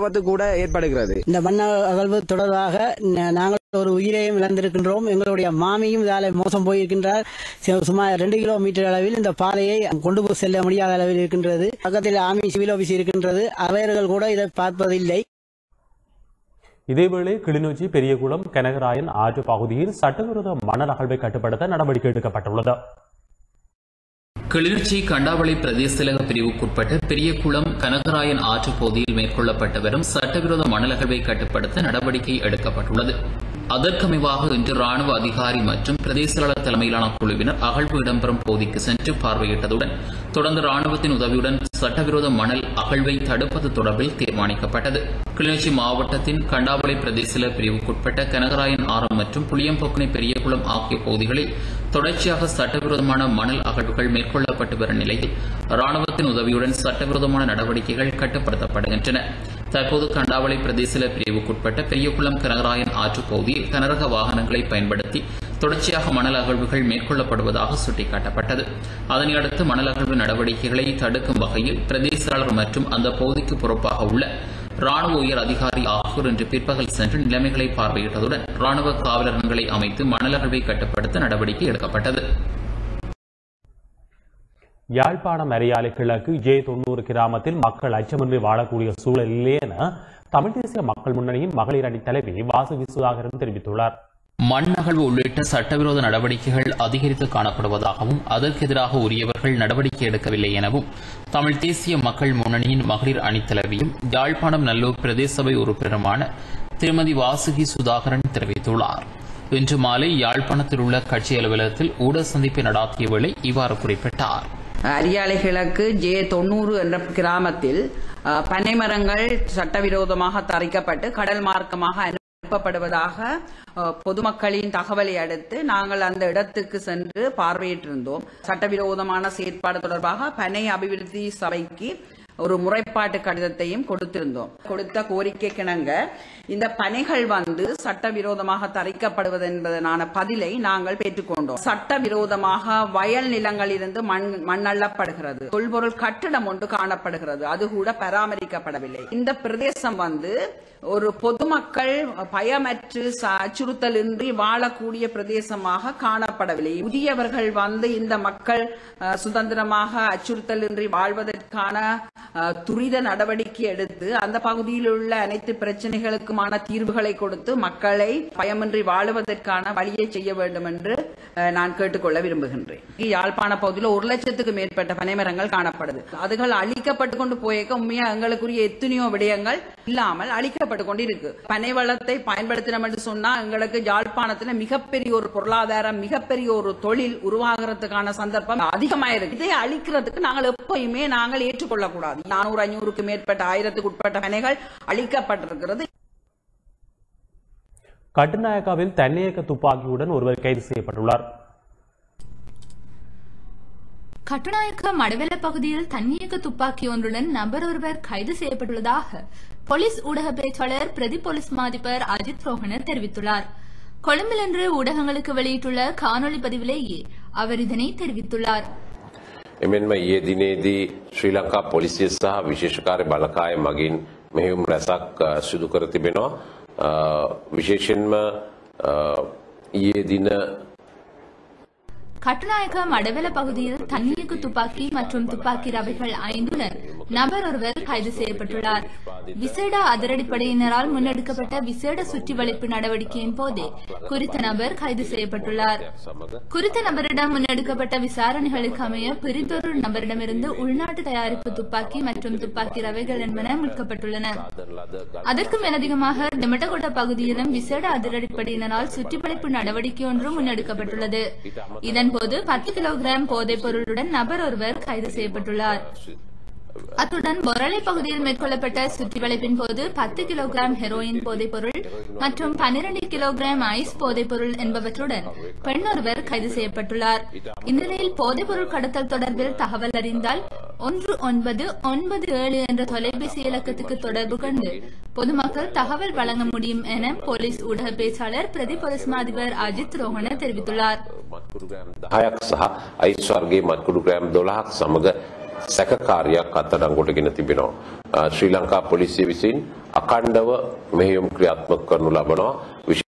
கூட ஏற்படுகிறது இந்த மண்ண அகழ்வு தொடர்பாக ந- நாங்கள் ஒரு உயிரையும் இழந்திருக்கின்றோம் எங்களுடைய மாமியும் இதால மோசம் போயிருக்கின்றார் சு- சுமார் ரெண்டு கிலோமீட்டர் அளவில் இந்த பாதையை கொண்டு போய் செல்ல முடியாத அளவில் இருக்கின்றது பக்கத்தில் ஆமி சிவில் ஆபீஸ் இருக்கின்றது அவர்கள் கூட இதை பார்ப்பதில்லை இதேவேளை கிளிநொச்சி பெரியகுளம் கனகராயன் ஆற்று பகுதியில் சட்டவிரோத மணல் அகழ்வை கட்டுப்படுத்த நடவடிக்கை எடுக்கப்பட்டுள்ளது கிளிநொச்சி கண்டாவளி பிரதேச செயலக பிரிவுக்குட்பட்ட பெரியகுளம் கனகராயன் ஆற்று பகுதியில் மேற்கொள்ளப்பட்டு வரும் சட்டவிரோத மணல் அகழ்வை கட்டுப்படுத்த நடவடிக்கை எடுக்கப்பட்டுள்ளது அதற்கமைவாக இன்று ராணுவ அதிகாரி மற்றும் பிரதேச செயலாளர் தலைமையிலான குழுவினர் அகழ்வு இடம்பெறும் பகுதிக்கு சென்று பார்வையிட்டதுடன் தொடர்ந்து ராணுவத்தின் உதவியுடன் சட்டவிரோத மணல் அகழ்வை தடுப்பது தொடர்பில் தீர்மானிக்கப்பட்டது கிளிநொச்சி மாவட்டத்தின் கண்டாவளி பிரதேச செயலக பிரிவுக்குட்பட்ட கனகராயன் ஆரம் மற்றும் புளியம்பொக்கனை பெரியகுளம் ஆகிய பகுதிகளில் தொடர்ச்சியாக சட்டவிரோதமான மணல் அகழ்வுகள் மேற்கொள்ளப்பட்டு வரும் நிலையில் ராணுவத்தின் உதவியுடன் சட்டவிரோதமான நடவடிக்கைகள் கட்டுப்படுத்தப்படுகின்றன தற்போது கண்டாவளி பிரதேச பிரிவுக்குட்பட்ட பெரியகுளம் கனகராயன் ஆற்று பகுதியில் கனரக வாகனங்களை பயன்படுத்தி தொடர்ச்சியாக மணல் அகழ்வுகள் மேற்கொள்ளப்படுவதாக சுட்டிக்காட்டப்பட்டது அதனையடுத்து மணல் அகழ்வு நடவடிக்கைகளை தடுக்கும் வகையில் பிரதேச செயலாளர் மற்றும் அந்த பகுதிக்கு பொறுப்பாக உள்ள ராணுவ உயர் அதிகாரி ஆகியோர் இன்று பிற்பகல் சென்று நிலைமைகளை பார்வையிட்டதுடன் ராணுவ காவலர்களை அமைத்து மணல் அகழ்வை கட்டுப்படுத்த நடவடிக்கை எடுக்கப்பட்டது யாழ்ப்பாணம் அரியாலை கிழக்கு ஜே தொண்ணூறு கிராமத்தில் மக்கள் அச்சமின்றி வாழக்கூடிய சூழல் இல்லை என தமிழ் தேசிய மக்கள் முன்னணியின் மகளிர் அணி தலைவி வாசவி சுதாகரன் தெரிவித்துள்ளார் மண் அகழ்வு உள்ளிட்ட சட்டவிரோத நடவடிக்கைகள் அதிகரித்து காணப்படுவதாகவும் அதற்கு எதிராக உரியவர்கள் நடவடிக்கை எடுக்கவில்லை எனவும் தமிழ் தேசிய மக்கள் முன்னணியின் மகளிர் அணித்தலைவியும் யாழ்ப்பாணம் நல்லூர் பிரதேச சபை உறுப்பினருமான திருமதி வாசுகி சுதாகரன் தெரிவித்துள்ளார் இன்று மாலை யாழ்ப்பாணத்தில் உள்ள கட்சி அலுவலகத்தில் ஊடக சந்திப்பை நடாத்திய வேளை இவ்வாறு குறிப்பிட்டார் அரியாலை கிழக்கு ஜே தொண்ணூறு என்ற கிராமத்தில் அஹ், பனை மரங்கள் சட்டவிரோதமாக தரிக்கப்பட்டு கடல் மார்க்கமாக அனுப்பப்படுவதாக அஹ், பொதுமக்களின் தகவலை அடுத்து நாங்கள் அந்த இடத்துக்கு சென்று பார்வையிட்டிருந்தோம் சட்டவிரோதமான செயற்பாடு தொடர்பாக பனை அபிவிருத்தி சபைக்கு ஒரு முறைப்பாட்டு கடிதத்தையும் கொடுத்திருந்தோம் கொடுத்த கோரிக்கைக்கிணங்க இந்த பனைகள் வந்து சட்டவிரோதமாக தரிக்கப்படுவது என்பதனான பதிலை நாங்கள் பெற்றுக்கொண்டோம் சட்டவிரோதமாக வயல் நிலங்களிலிருந்து மண் மண்ணள்ளப்படுகிறது தொல்பொருள் கட்டிடம் ஒன்று காணப்படுகிறது அது கூட பராமரிக்கப்படவில்லை இந்த பிரதேசம் வந்து ஒரு பொதுமக்கள் பயமற்று ச- அச்சுறுத்தலின்றி வாழக்கூடிய பிரதேசமாக காணப்படவில்லை புதியவர்கள் வந்து இந்த மக்கள் அஹ், சுதந்திரமாக அச்சுறுத்தலின்றி வாழ்வதற்கான அஹ், துரித நடவடிக்கை எடுத்து அந்த பகுதியில் உள்ள அனைத்து பிரச்சனைகளுக்குமான தீர்வுகளை கொடுத்து மக்களை பயமின்றி வாழுவதற்கான வழியை செய்ய வேண்டும் என்று அஹ், நான் கேட்டுக்கொள்ள விரும்புகின்றேன் யாழ்ப்பாண பகுதியில் ஒரு லட்சத்துக்கு மேற்பட்ட பனைமரங்கள் காணப்படுது அதுகள் அழிக்கப்பட்டு கொண்டு போயிருக்க உண்மையா எங்களுக்குரிய எத்தனையோ விடயங்கள் இல்லாமல் அழிக்கப்பட்டு கொண்டு இருக்கு பனை வளத்தை பயன்படுத்தினோம் என்று சொன்னா எங்களுக்கு யாழ்ப்பாணத்துல மிகப்பெரிய ஒரு பொருளாதாரம் மிகப்பெரிய ஒரு தொழில் உருவாகிறதுக்கான சந்தர்ப்பம் அதிகமா இருக்கு இதை அழிக்கிறதுக்கு நாங்கள் எப்பயுமே நாங்கள் ஏற்றுக்கொள்ளக்கூடாது நானூறு ஐநூறுக்கு மேற்பட்ட ஆயிரத்துக்கு உட்பட்ட பனைகள் அழிக்கப்பட்டிருக்கிறது கட்டுநாயக்காவில் தன்னியக்க துப்பாக்கியுடன் ஒருவர் கைது செய்யப்பட்டுள்ளார் கட்டுநாயக்க மடவெல பகுதியில் தன்னியக்க துப்பாக்கி ஒன்றுடன் நபர் ஒருவர் கைது செய்யப்பட்டுள்ளதாக போலீஸ் ஊடக பேச்சாளர் பிரதி போலீஸ் மாதிபர் அஜித் ரோஹன தெரிவித்துள்ளார் கொழும்பில் இன்று ஊடகங்களுக்கு வெளியிட்டுள்ள காணொலி பதிவிலேயே அவர் இதனை தெரிவித்துள்ளார் එමෙන්ම ඊයේ දිනේදී ශ්‍රී ලංකා පොලිසිය සහ විශේෂකාර්ය බලකාය මගින් මෙහෙයුම් රැසක් අ, සිදු කර තිබෙනවා. අ, විශේෂයෙන්ම අ, ඊයේ දින கட்டுநாயக்க மடவெல பகுதியில் தன்னியக்கு துப்பாக்கி மற்றும் துப்பாக்கி ரவைகள் ஐந்துடன் நபர் ஒருவர் கைது செய்யப்பட்டுள்ளார் விசேட அதிரடிப்படையினரால் முன்னெடுக்கப்பட்ட விசேட சுற்றி வளைப்பு நடவடிக்கையின் போதே குறித்த நபர் கைது செய்யப்பட்டுள்ளார் குறித்த நபரிடம் முன்னெடுக்கப்பட்ட விசாரணைகளுக்கு அமைய பிரிதொரு நபரிடமிருந்து உள்நாட்டு தயாரிப்பு துப்பாக்கி மற்றும் துப்பாக்கி ரவைகள் என்பன மீட்கப்பட்டுள்ளன அதற்கு மேலதிகமாக டெமட்டகொட பகுதியிலும் விசேட அதிரடிப்படையினரால் சுற்றிவளைப்பு நடவடிக்கை ஒன்று முன்னெடுக்கப்பட்டுள்ளது இதன்போது பத்து கிலோகிராம் போதைப் பொருளுடன் நபர் ஒருவர் கைது செய்யப்பட்டுள்ளார் அத்துடன் பொரளை பகுதியில் மேற்கொள்ளப்பட்ட சுற்றிவளைப்பின் போது பத்து கிலோகிராம் ஹெரோயின் போதைப் பொருள் மற்றும் பன்னிரண்டு கிலோகிராம் ஐஸ் போதைப் பொருள் என்பவற்றுடன் பெண் ஒருவர் கைது செய்யப்பட்டுள்ளார் இந்நிலையில் போதைப் பொருள் கடத்தல் தொடர்பில் தகவல் அறிந்தால் ஒன்று ஒன்பது ஒன்பது ஏழு என்ற தொலைபேசி இலக்கத்துக்கு தொடர்பு கொண்டு பொதுமக்கள் தகவல் வழங்க முடியும் என போலீஸ் ஊடக பேச்சாளர் பிரதி போலீஸ் மாதிபர் அஜித் ரோஹன தெரிவித்துள்ளார் මත්කුඩු ග්‍රෑම් 10ක් සහ අයිස් වර්ගයේ මත්කුඩු ග්‍රෑම් 12ක් සමග සැකකාරයක් අත්අඩංගුවට ගෙන තිබෙනවා. අ, ශ්‍රී ලංකා පොලිසිය විසින් අකණ්ඩව මෙහෙයුම් ක්‍රියාත්මක කරනු ලබනවා. විශේෂ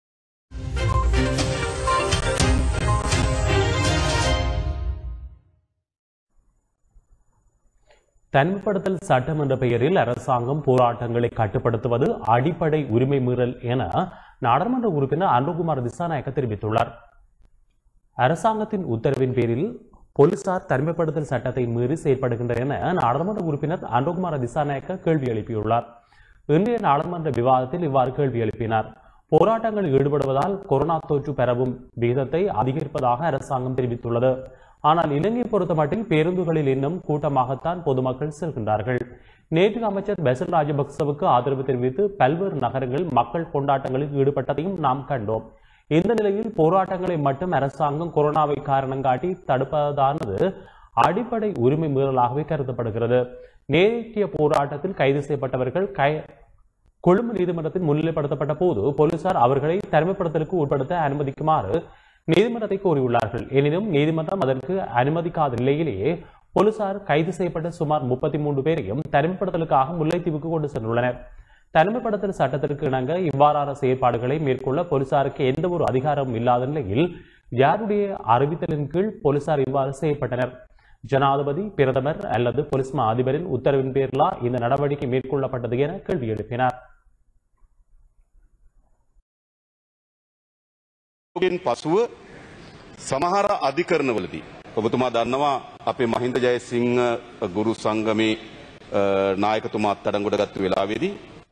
தனிமைப்படுத்தல் சட்டம் என்ற பெயரில் அரசாங்கம் போராட்டங்களை கட்டுப்படுத்துவது அடிப்படை உரிமை மீறல் என நாடாளுமன்ற உறுப்பினர் அன்புகுமார் திசாநாயக்க தெரிவித்துள்ளார் அரசாங்கத்தின் உத்தரவின் பேரில் போலீசார் தனிமைப்படுத்தல் சட்டத்தை மீறி செயற்படுகின்றனர் என நாடாளுமன்ற உறுப்பினர் அன்புகுமார் திசாநாயக்க கேள்வி எழுப்பியுள்ளார் இன்றைய நாடாளுமன்ற விவாதத்தில் இவ்வாறு கேள்வி எழுப்பினார் போராட்டங்களில் ஈடுபடுவதால் கொரோனா தொற்று பரவும் விகிதத்தை அதிகரிப்பதாக அரசாங்கம் தெரிவித்துள்ளது ஆனால் இலங்கை பொறுத்தமட்டில் பேருந்துகளில் இன்னும் கூட்டமாகத்தான் பொதுமக்கள் செல்கின்றார்கள் நேற்று அமைச்சர் பெசல் ராஜபக்சவுக்கு ஆதரவு தெரிவித்து பல்வேறு நகரங்களில் மக்கள் கொண்டாட்டங்களில் ஈடுபட்டதையும் நாம் கண்டோம் இந்த நிலையில் போராட்டங்களை மட்டும் அரசாங்கம் கொரோனாவை காரணம் காட்டி தடுப்பதானது அடிப்படை உரிமை மீறலாகவே கருதப்படுகிறது நேற்றைய போராட்டத்தில் கைது செய்யப்பட்டவர்கள் கை கொழும்பு நீதிமன்றத்தில் முன்னிலைப்படுத்தப்பட்ட போது போலீசார் அவர்களை தனிமைப்படுத்தலுக்கு உட்படுத்த அனுமதிக்குமாறு நீதிமன்றத்தை கோரியுள்ளார்கள் எனினும் நீதிமன்றம் அதற்கு அனுமதிக்காத நிலையிலேயே போலீசார் கைது செய்யப்பட்ட சுமார் முப்பத்தி மூன்று பேரையும் தனிமைப்படுத்தலுக்காக முல்லைத்தீவுக்கு கொண்டு சென்றுள்ளனர் தனிமைப்படுத்தல் சட்டத்திற்கு இணங்க இவ்வாறான செயற்பாடுகளை மேற்கொள்ள போலீசாருக்கு எந்த ஒரு அதிகாரமும் இல்லாத நிலையில் யாருடைய அறிவித்தலின் கீழ் போலீசார் இவ்வாறு செய்யப்பட்டனர் ஜனாதிபதி பிரதமர் அல்லது போலீஸ் மா அதிபரின் உத்தரவின் பேரிலா இந்த நடவடிக்கை மேற்கொள்ளப்பட்டது என கேள்வி எழுப்பினார் ගෙන් පසුව සමහර අධිකරණවලදී. ඔබතුමා දන්නවා අපේ මහින්ද ජයසිංහ ගුරු සංගමේ අ, නායකතුමා අත්අඩංගුවට ගත්ත වෙලාවේදී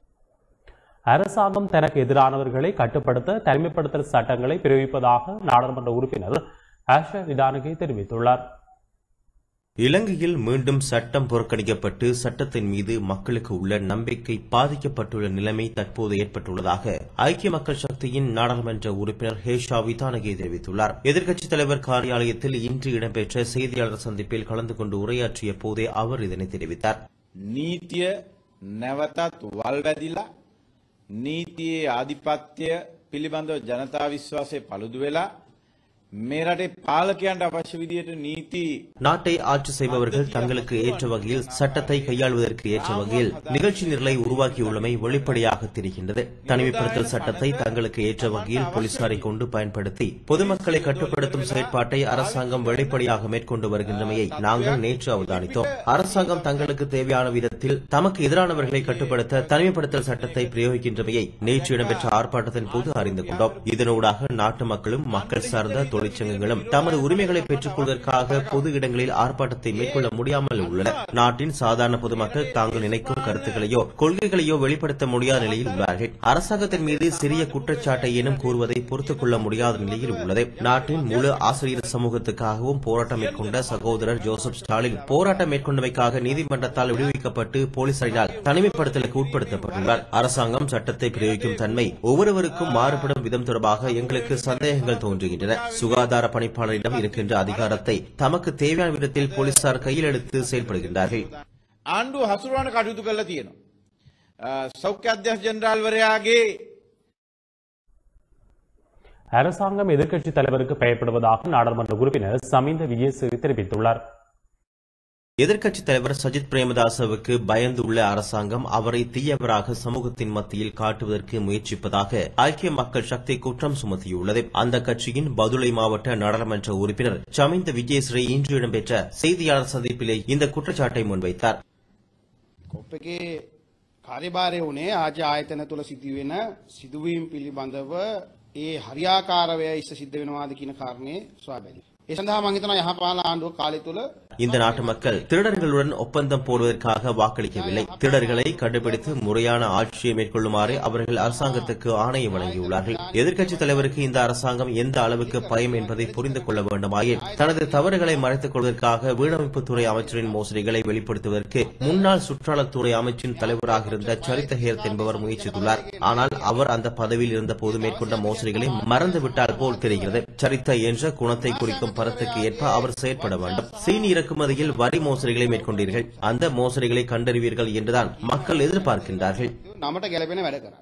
அரசாங்கம் தனக்கு எதிரானவர்களை கட்டுப்படுத்த தனிமைப்படுத்தல் சட்டங்களை பிரயோகிப்பதாக நாடாளுமன்ற உறுப்பினர் ஆஷா விதானகே தெரிவித்துள்ளார் இலங்கையில் மீண்டும் சட்டம் புறக்கணிக்கப்பட்டு சட்டத்தின் மீது மக்களுக்கு உள்ள நம்பிக்கை பாதிக்கப்பட்டுள்ள நிலைமை தற்போது ஏற்பட்டுள்ளதாக ஐக்கிய மக்கள் சக்தியின் நாடாளுமன்ற உறுப்பினர் ஹேஷா விதானகே தெரிவித்துள்ளார் எதிர்க்கட்சித் தலைவர் காரியாலயத்தில் இன்று இடம்பெற்ற செய்தியாளர் சந்திப்பில் கலந்து கொண்டு உரையாற்றிய போதே அவர் இதனை தெரிவித்தார் නීතිය නැවතත් වල්වැදිලා නීතියේ ආධිපත්‍යය පිළිබඳව ජනතා විශ්වාසය පළුදු වෙලා මේ රටේ පාලකයන්ට අවශ්‍ය විදියට නීති நாட்டை ஆட்சி செய்பவர்கள் தங்களுக்கு ஏற்ற வகையில் சட்டத்தை கையாளுவதற்கு ஏற்ற வகையில் நிகழ்ச்சி நிரலை உருவாக்கியுள்ளமை வெளிப்படையாக தெரிகின்றது தனிமைப்படுத்தல் சட்டத்தை தங்களுக்கு ஏற்ற வகையில் போலீசாரை கொண்டு பயன்படுத்தி பொதுமக்களை கட்டுப்படுத்தும் செயற்பாட்டை அரசாங்கம் வெளிப்படையாக மேற்கொண்டு வருகின்றமையை நாங்கள் நேற்று அவதானித்தோம் அரசாங்கம் தங்களுக்கு தேவையான விதத்தில் தமக்கு எதிரானவர்களை கட்டுப்படுத்த தனிமைப்படுத்தல் சட்டத்தை பிரயோகிக்கின்றமையை நேற்று இடம்பெற்ற ஆர்ப்பாட்டத்தின் போது அறிந்து கொண்டோம் இதனூடாக நாட்டு மக்களும் மக்கள் சார்ந்த தொழிற்சங்கங்களும் தமது உரிமைகளை பெற்றுக் கொள்வதற்காக பொது இடங்களில் ஆர்ப்பாட்டத்தை மேற்கொள்ள முடியாமல் உள்ளனர் நாட்டின் சாதாரண பொதுமக்கள் தாங்கள் நினைக்கும் கருத்துக்களையோ கொள்கைகளையோ வெளிப்படுத்த முடியாத நிலையில் உள்ளார்கள் அரசாங்கத்தின் மீது சிறிய குற்றச்சாட்டை எனும் கூறுவதை பொறுத்துக் கொள்ள முடியாத நிலையில் உள்ளது நாட்டின் முழு ஆசிரியர் சமூகத்துக்காகவும் போராட்டம் மேற்கொண்ட சகோதரர் ஜோசப் ஸ்டாலின் போராட்டம் மேற்கொண்டமைக்காக நீதிமன்றத்தால் விடுவிக்கப்பட்டு போலீசாரினால் தனிமைப்படுத்தலுக்கு உட்படுத்தப்பட்டுள்ளார் அரசாங்கம் சட்டத்தை பிரயோகிக்கும் தன்மை ஒவ்வொருவருக்கும் மாறுபடும் விதம் தொடர்பாக எங்களுக்கு சந்தேகங்கள் தோன்றுகின்றன சுகாதார பணிப்பாளரிடம் இருக்கின்ற அதிகாரத்தை தமக்கு தேவையான விதத்தில் போலீசார் கையில் எடுத்து செயல்படுகின்றார்கள் ආණ්ඩුව හසුරුවන කටයුතු කරලා තියෙනවා. අ, සෞඛ්‍ය අධ්‍යක්ෂ ජෙනරාල්වරයාගේ அரசாங்கம் எதிர்க்கட்சித் தலைவருக்கு பயப்படுவதாக நாடாளுமன்ற உறுப்பினர் சமிந்த விஜயசிறி தெரிவித்துள்ளார் எதிர்க்கட்சித் தலைவர் சஜித் பிரேமதாசவுக்கு பயந்து உள்ள அரசாங்கம் அவரை தீயவராக சமூகத்தின் மத்தியில் காட்டுவதற்கு முயற்சிப்பதாக ஐக்கிய மக்கள் சக்தி குற்றம் சுமத்தியுள்ளது அந்த கட்சியின் பதுளை மாவட்ட நாடாளுமன்ற உறுப்பினர் சமிந்த விஜயஸ்ரீ இன்று இடம்பெற்ற செய்தியாளர் சந்திப்பிலே இந்த குற்றச்சாட்டை முன்வைத்தார் කොප් එකේ කාර්යභාරය වනේ ආජ ආයතන තුළ සිදුවෙන සිදුවීම් පිළිබඳව ඒ හරියාකාරවය ඉස්ස සිද්ධ වෙනවාද කියන කාරණය සොයා බැලීම. ඒ සඳහා මම හිතනවා යහපාල ආණ්ඩුව කාලය තුළ இந்த நாட்டு மக்கள் திருடர்களுடன் ஒப்பந்தம் போடுவதற்காக வாக்களிக்கவில்லை திருடர்களை கண்டுபிடித்து முறையான ஆட்சியை மேற்கொள்ளுமாறு அவர்கள் அரசாங்கத்துக்கு ஆணையை வழங்கியுள்ளார்கள் எதிர்க்கட்சித் தலைவருக்கு இந்த அரசாங்கம் எந்த அளவுக்கு பயம் என்பதை புரிந்து கொள்ள வேண்டுமாயின் தனது தவறுகளை மறைத்துக் கொள்வதற்காக வீடமைப்புத்துறை அமைச்சரின் மோசடிகளை வெளிப்படுத்துவதற்கு முன்னாள் சுற்றாலத்துறை அமைச்சின் தலைவராக இருந்த சரித்த ஹேர்த் என்பவர் முயற்சித்துள்ளார் ஆனால் அவர் அந்த பதவியில் இருந்த போது மேற்கொண்ட மோசடிகளை மறந்துவிட்டால் போல் தெரிகிறது சரித்த என்ற குணத்தை குறிக்கும் பரத்துக்கு ஏற்ப அவர் செயற்பட வேண்டும் சீனி இறக்குமதியில் வரி மோசடிகளை மேற்கொண்டீர்கள் அந்த மோசடிகளை கண்டறிவீர்கள் என்றுதான் மக்கள் எதிர்பார்க்கின்றார்கள் නමට ගැලපෙන වැඩ කරන්න.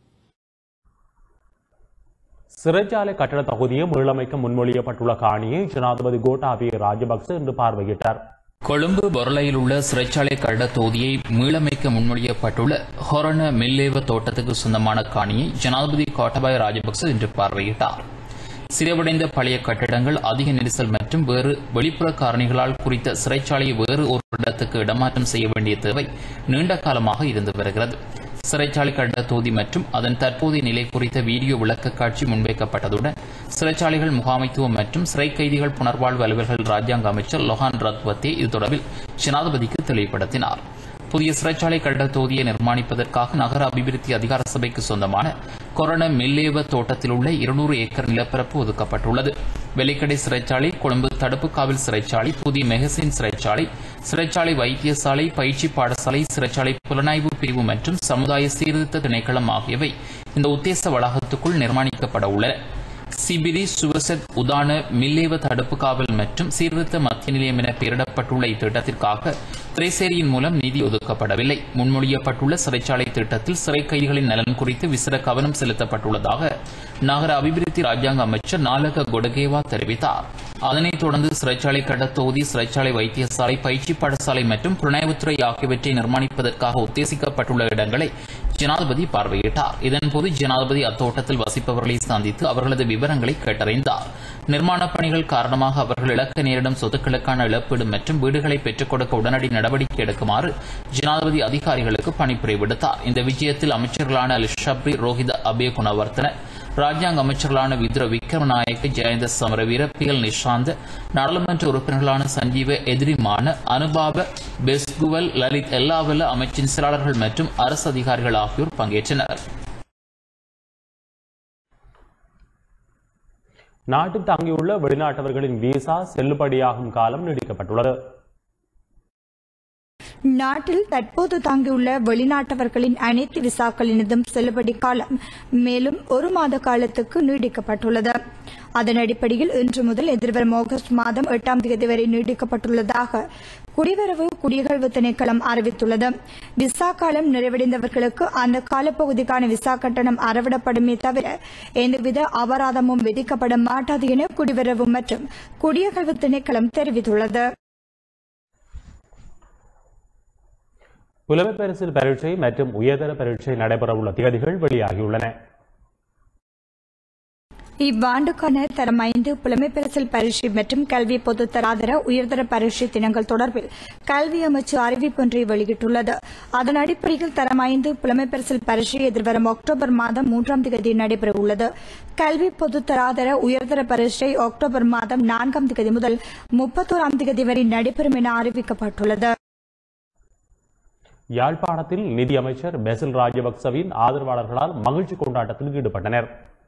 சிறைச்சாலை கட்டட தொகுதியை மீளமைக்க முன்மொழியப்பட்டுள்ள காணியை ஜனாதிபதி கோட்டாபய ராஜபக்ச இன்று பார்வையிட்டார் கொழும்பு பொருளையில் உள்ள சிறைச்சாலை கட தொகுதியை மீளமைக்க முன்மொழியப்பட்டுள்ள ஹொரண மில்லேவ தோட்டத்துக்கு சொந்தமான காணியை ஜனாதிபதி கோட்டபாய ராஜபக்ச இன்று பார்வையிட்டார் சிறைவடைந்த பழைய கட்டிடங்கள் அதிக நெரிசல் மற்றும் வேறு வெளிப்புற காரணிகளால் குறித்த சிறைச்சாலையை வேறு ஒரு இடத்துக்கு இடமாற்றம் செய்ய வேண்டிய தேவை நீண்ட காலமாக இருந்து வருகிறது சிறைச்சாலை கட்ட தொகுதி மற்றும் அதன் தற்போதைய நிலை குறித்த வீடியோ விளக்க காட்சி முன்வைக்கப்பட்டதுடன் சிறைச்சாலைகள் முகாமைத்துவம் மற்றும் சிறை கைதிகள் புனர்வாழ்வு அலுவல்கள் ராஜாங்க அமைச்சர் லொஹான் ரத்வத்தே இது தொடர்பில் ஜனாதிபதிக்கு தெளிவுபடுத்தினார் புதிய சிறைச்சாலை கட்ட தொகுதியை நிர்மாணிப்பதற்காக நகர அபிவிருத்தி அதிகார சபைக்கு சொந்தமான கொரோனா மில்லேவ தோட்டத்தில் உள்ள இருநூறு ஏக்கர் நிலப்பரப்பு ஒதுக்கப்பட்டுள்ளது வெள்ளிக்கடை சிறைச்சாலை கொழும்பு தடுப்பு காவல் சிறைச்சாலை புதிய மெகசின் சிறைச்சாலை சிறைச்சாலை வைத்தியசாலை பயிற்சி பாடசாலை சிறைச்சாலை புலனாய்வு பிரிவு மற்றும் சமுதாய சீர்திருத்த திணைக்களம் ஆகியவை இந்த உத்தேச வளாகத்துக்குள் நிர்மாணிக்கப்பட உள்ளன சிபிரி சுவசத் உதான மில்லேவ தடுப்பு காவல் மற்றும் சீர்திருத்த மத்திய நிலையம் என பெயரிடப்பட்டுள்ள இத்திட்டத்திற்காக திரைசேரியின் மூலம் நிதி ஒதுக்கப்படவில்லை முன்மொழியப்பட்டுள்ள சிறைச்சாலை திட்டத்தில் சிறை கைதிகளின் நலன் குறித்து விசிற கவனம் செலுத்தப்பட்டுள்ளதாக நகர அபிவிருத்தி ராஜாங்க அமைச்சர் நாலக கொடகேவா தெரிவித்தார் அதனைத் தொடர்ந்து சிறைச்சாலை கட தொகுதி சிறைச்சாலை வைத்தியசாலை பயிற்சி பாடசாலை மற்றும் புலனாய்வுத்துறை ஆகியவற்றை நிர்மாணிப்பதற்காக உத்தேசிக்கப்பட்டுள்ள இடங்களை ஜனாதிபதி பார்வையிட்டார் இதன்போது ஜனாதிபதி அத்தோட்டத்தில் வசிப்பவர்களை சந்தித்து அவர்களது விவரங்களை கேட்டறிந்தார் நிர்மாணப் பணிகள் காரணமாக அவர்கள் இழக்க நேரிடும் சொத்துக்களுக்கான இழப்பீடு மற்றும் வீடுகளை பெற்றுக் கொடுக்க உடனடி நடவடிக்கை எடுக்குமாறு ஜனாதிபதி அதிகாரிகளுக்கு பணிப்புரை விடுத்தார் இந்த விஜயத்தில் அமைச்சர்களான அல் ஷப்ரி ரோஹித அபே குணவர்த்தன ராஜாங்க அமைச்சர்களான விதுர விக்ரமநாயக்க ஜெயந்த சமரவீர பி எல் நிஷாந்த் நாடாளுமன்ற உறுப்பினர்களான சஞ்சீவ எதிரிமான அனுபாப பெஸ்குவல் லலித் எல்லாவல்ல அமைச்சின் செயலாளர்கள் மற்றும் அரசு அதிகாரிகள் ஆகியோர் பங்கேற்றனர் நாட்டில் தங்கியுள்ள வெளிநாட்டவர்களின் விசா செல்லுபடியாகும் காலம் நீடிக்கப்பட்டுள்ளது நாட்டில் தற்போது தங்கியுள்ள வெளிநாட்டவர்களின் அனைத்து விசாக்களினதும் செல்லுபடி காலம் மேலும் ஒரு மாத காலத்துக்கு நீடிக்கப்பட்டுள்ளது அதன் அடிப்படையில் இன்று முதல் எதிர்வரும் ஆகஸ்ட் மாதம் எட்டாம் தேதி வரை நீடிக்கப்பட்டுள்ளதாக குடிவரவு குடியகழ்வு திணைக்களம் அறிவித்துள்ளது விசா காலம் நிறைவடைந்தவர்களுக்கு அந்த காலப்பகுதிக்கான விசா கட்டணம் அறவிடப்படுமே தவிர எந்தவித அபராதமும் விதிக்கப்பட மாட்டாது என குடிவரவு மற்றும் குடியகழ்வு திணைக்களம் தெரிவித்துள்ளது புலமை பரிசில் பரீட்சை மற்றும் உயர்தர பரீட்சை நடைபெறவுள்ள தேதிகள் வெளியாகியுள்ளன இவ்வாண்டுக்கான தரம் ஐந்து புலமை பரிசில் பரீட்சை மற்றும் கல்வி பொதுத்தராதர உயர்தர பரீட்சை தினங்கள் தொடர்பில் கல்வி அமைச்சு அறிவிப்பொன்றை வெளியிட்டுள்ளது அதன் அடிப்படையில் தரம் ஐந்து புலமை பரிசில் பரீட்சை எதிர்வரும் அக்டோபர் மாதம் மூன்றாம் தேதி நடைபெறவுள்ளது கல்வி பொதுத்தராதர உயர்தர பரீட்சை அக்டோபர் மாதம் நான்காம் தேதி முதல் முப்பத்தோராம் தேதி வரை நடைபெறும் என அறிவிக்கப்பட்டுள்ளது யாழ்ப்பாணத்தில் நிதி அமைச்சர் பெசில் ராஜபக்சவின் ஆதரவாளர்களால் மகிழ்ச்சி கொண்டாட்டத்தில் ஈடுபட்டனர்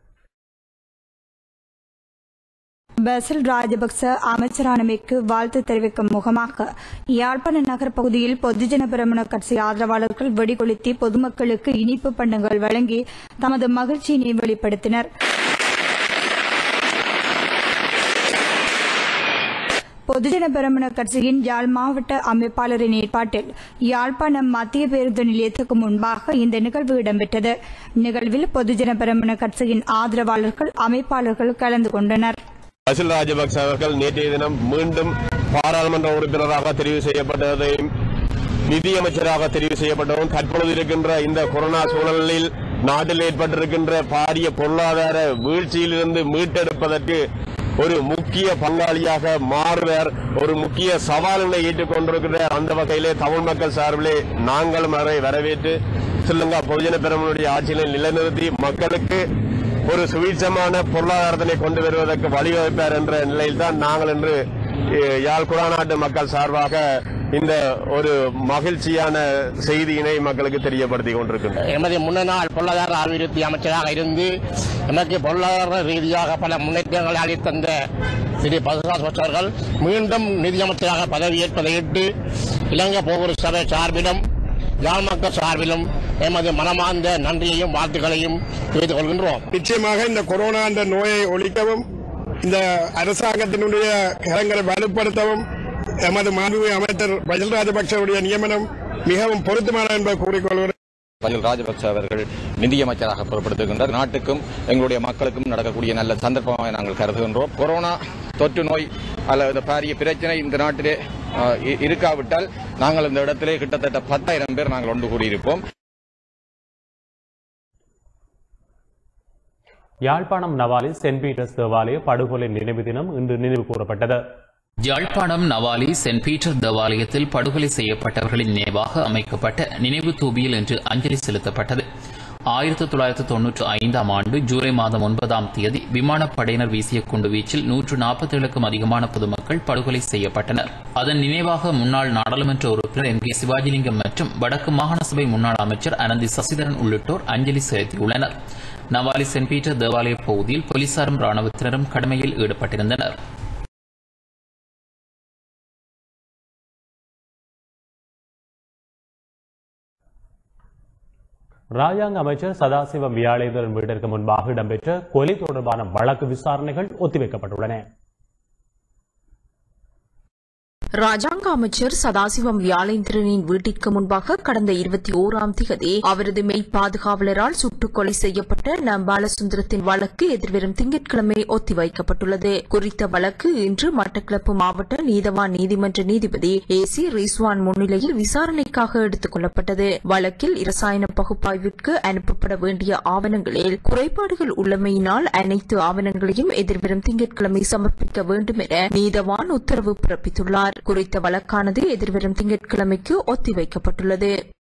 பசில் ராஜபக்ச அமைச்சரானமைக்கு வாழ்த்து தெரிவிக்கும் முகமாக யாழ்ப்பாண நகர் பகுதியில் பொதுஜன பிரமண கட்சி ஆதரவாளர்கள் வெடிகொளுத்தி பொதுமக்களுக்கு இனிப்பு பண்டங்கள் வழங்கி தமது மகிழ்ச்சியினை வெளிப்படுத்தினர் பொதுஜன பிரமண கட்சியின் யாழ் மாவட்ட அமைப்பாளரின் ஏற்பாட்டில் யாழ்ப்பாணம் மத்திய பேருந்து நிலையத்துக்கு முன்பாக இந்த நிகழ்வு இடம்பெற்றது நிகழ்வில் பொதுஜன பிரமண கட்சியின் ஆதரவாளர்கள் அமைப்பாளர்கள் கலந்து கொண்டனர் பசில் ராஜபக்ச அவர்கள் நேற்றைய தினம் மீண்டும் பாராளுமன்ற உறுப்பினராக தெரிவு செய்யப்பட்டதையும் நிதியமைச்சராக தெரிவு செய்யப்பட்டதும் தற்பொழுது இருக்கின்ற இந்த கொரோனா சூழலில் நாட்டில் ஏற்பட்டிருக்கின்ற பாரிய பொருளாதார வீழ்ச்சியிலிருந்து மீட்டெடுப்பதற்கு ஒரு முக்கிய பங்காளியாக மாறுவர் ஒரு முக்கிய சவால்களை ஏற்றுக்கொண்டிருக்கிறார் அந்த வகையிலே தமிழ் மக்கள் சார்பிலே நாங்களும் அவரை வரவேற்று ஸ்ரீலங்கா பொதுஜன பெருமனுடைய ஆட்சியினை நிலைநிறுத்தி மக்களுக்கு ஒரு சுவீட்சமான பொருளாதாரத்தினை கொண்டு வருவதற்கு வழிவகுப்பார் என்ற நிலையில்தான் நாங்கள் இன்று அஹ், யாழ் குடாநாட்டு மக்கள் சார்பாக இந்த ஒரு மகிழ்ச்சியான செய்தியினை மக்களுக்கு தெரியப்படுத்திக் கொண்டிருக்கின்றோம் எமது முன்னாள் பொருளாதார அபிவிருத்தி அமைச்சராக இருந்து எமக்கு பொருளாதார ரீதியாக பல முன்னேற்றங்களை அளித்தந்த திரு பசுதாஸ் அவர்கள் மீண்டும் நிதியமைச்சராக பதவியேற்பதையிட்டு இலங்கை போகுர் சபை சார்பிலும் யாழ் மக்கள் சார்பிலும் எமது மனமார்ந்த நன்றியையும் வாழ்த்துக்களையும் தெரிவித்துக் கொள்கின்றோம் நிச்சயமாக இந்த கொரோனா என்ற நோயை ஒழிக்கவும் இந்த அரசாங்கத்தினுடைய கரங்களை வலுப்படுத்தவும் எமது மாண்புமிகு அமைச்சர் பஜல் ராஜபக்சவுடைய நியமனம் மிகவும் பொருத்தமான என்பதை கூறிக்கொள்கிறேன் பஜல் ராஜபக்ச அவர்கள் நிதியமைச்சராக பொறுப்படுத்துகின்றார் நாட்டுக்கும் எங்களுடைய மக்களுக்கும் நடக்கக்கூடிய நல்ல சந்தர்ப்பமாக நாங்கள் கருதுகின்றோம் கொரோனா தொற்று நோய் அல்லது பாரிய பிரச்சனை இந்த நாட்டிலே அஹ், இ- இருக்காவிட்டால் நாங்கள் இந்த இடத்திலே கிட்டத்தட்ட பத்தாயிரம் பேர் நாங்கள் ஒன்று கூடியிருப்போம் யாழ்ப்பாணம் நவாலி சென்ட் பீட்டர்ஸ் தேவாலய படுகொலை நினைவு தினம் இன்று நினைவு கூறப்பட்டது யாழ்ப்பாணம் நவாலி சென்ட் பீட்டர் தேவாலயத்தில் படுகொலை செய்யப்பட்டவர்களின் நினைவாக அமைக்கப்பட்ட நினைவு தூபியில் இன்று அஞ்சலி செலுத்தப்பட்டது ஆயிரத்தி தொள்ளாயிரத்தி தொன்னூற்றி ஐந்தாம் ஆண்டு ஜூலை மாதம் ஒன்பதாம் தேதி விமானப்படையினர் வீசிய குண்டுவீச்சில் நூற்று நாற்பத்தேழுக்கும் அதிகமான பொதுமக்கள் படுகொலை செய்யப்பட்டனர் அதன் நினைவாக முன்னாள் நாடாளுமன்ற உறுப்பினர் எம் கே சிவாஜிலிங்கம் மற்றும் வடக்கு மாகாண சபை முன்னாள் அமைச்சர் அனந்தி சசிதரன் உள்ளிட்டோர் அஞ்சலி செலுத்தியுள்ளனர் நவாலி சென்ட் பீட்டர் தேவாலய பகுதியில் போலீசாரும் ராணுவத்தினரும் கடமையில் ஈடுபட்டிருந்தனர் ராஜாங்க அமைச்சர் சதாசிவம் வியாழேந்திரன் வீட்டிற்கு முன்பாக இடம்பெற்ற கொலை தொடர்பான வழக்கு விசாரணைகள் ஒத்திவைக்கப்பட்டுள்ளன ராஜாங்க அமைச்சர் சதாசிவம் வியாழேந்திரனின் வீட்டிற்கு முன்பாக கடந்த இருபத்தி ஓராம் திகதி அவரது மெய் பாதுகாவலரால் சுட்டுக் கொலை செய்யப்பட்ட நம் பாலசுந்தரத்தின் வழக்கு எதிர்வரும் திங்கட்கிழமை ஒத்திவைக்கப்பட்டுள்ளது குறித்த வழக்கு இன்று மட்டக்களப்பு மாவட்ட நீதவான் நீதிமன்ற நீதிபதி ஏ சி ரிஸ்வான் முன்னிலையில் விசாரணைக்காக எடுத்துக் கொள்ளப்பட்டது வழக்கில் இரசாயன பகுப்பாய்விற்கு அனுப்பப்பட வேண்டிய ஆவணங்களில் குறைபாடுகள் உள்ளமையினால் அனைத்து ஆவணங்களையும் எதிர்வரும் திங்கட்கிழமை சமர்ப்பிக்க வேண்டும் என நீதவான் உத்தரவு பிறப்பித்துள்ளார் குறித்த வழக்கானது எதிர்வரும் திங்கட்கிழமைக்கு ஒத்திவைக்கப்பட்டுள்ளது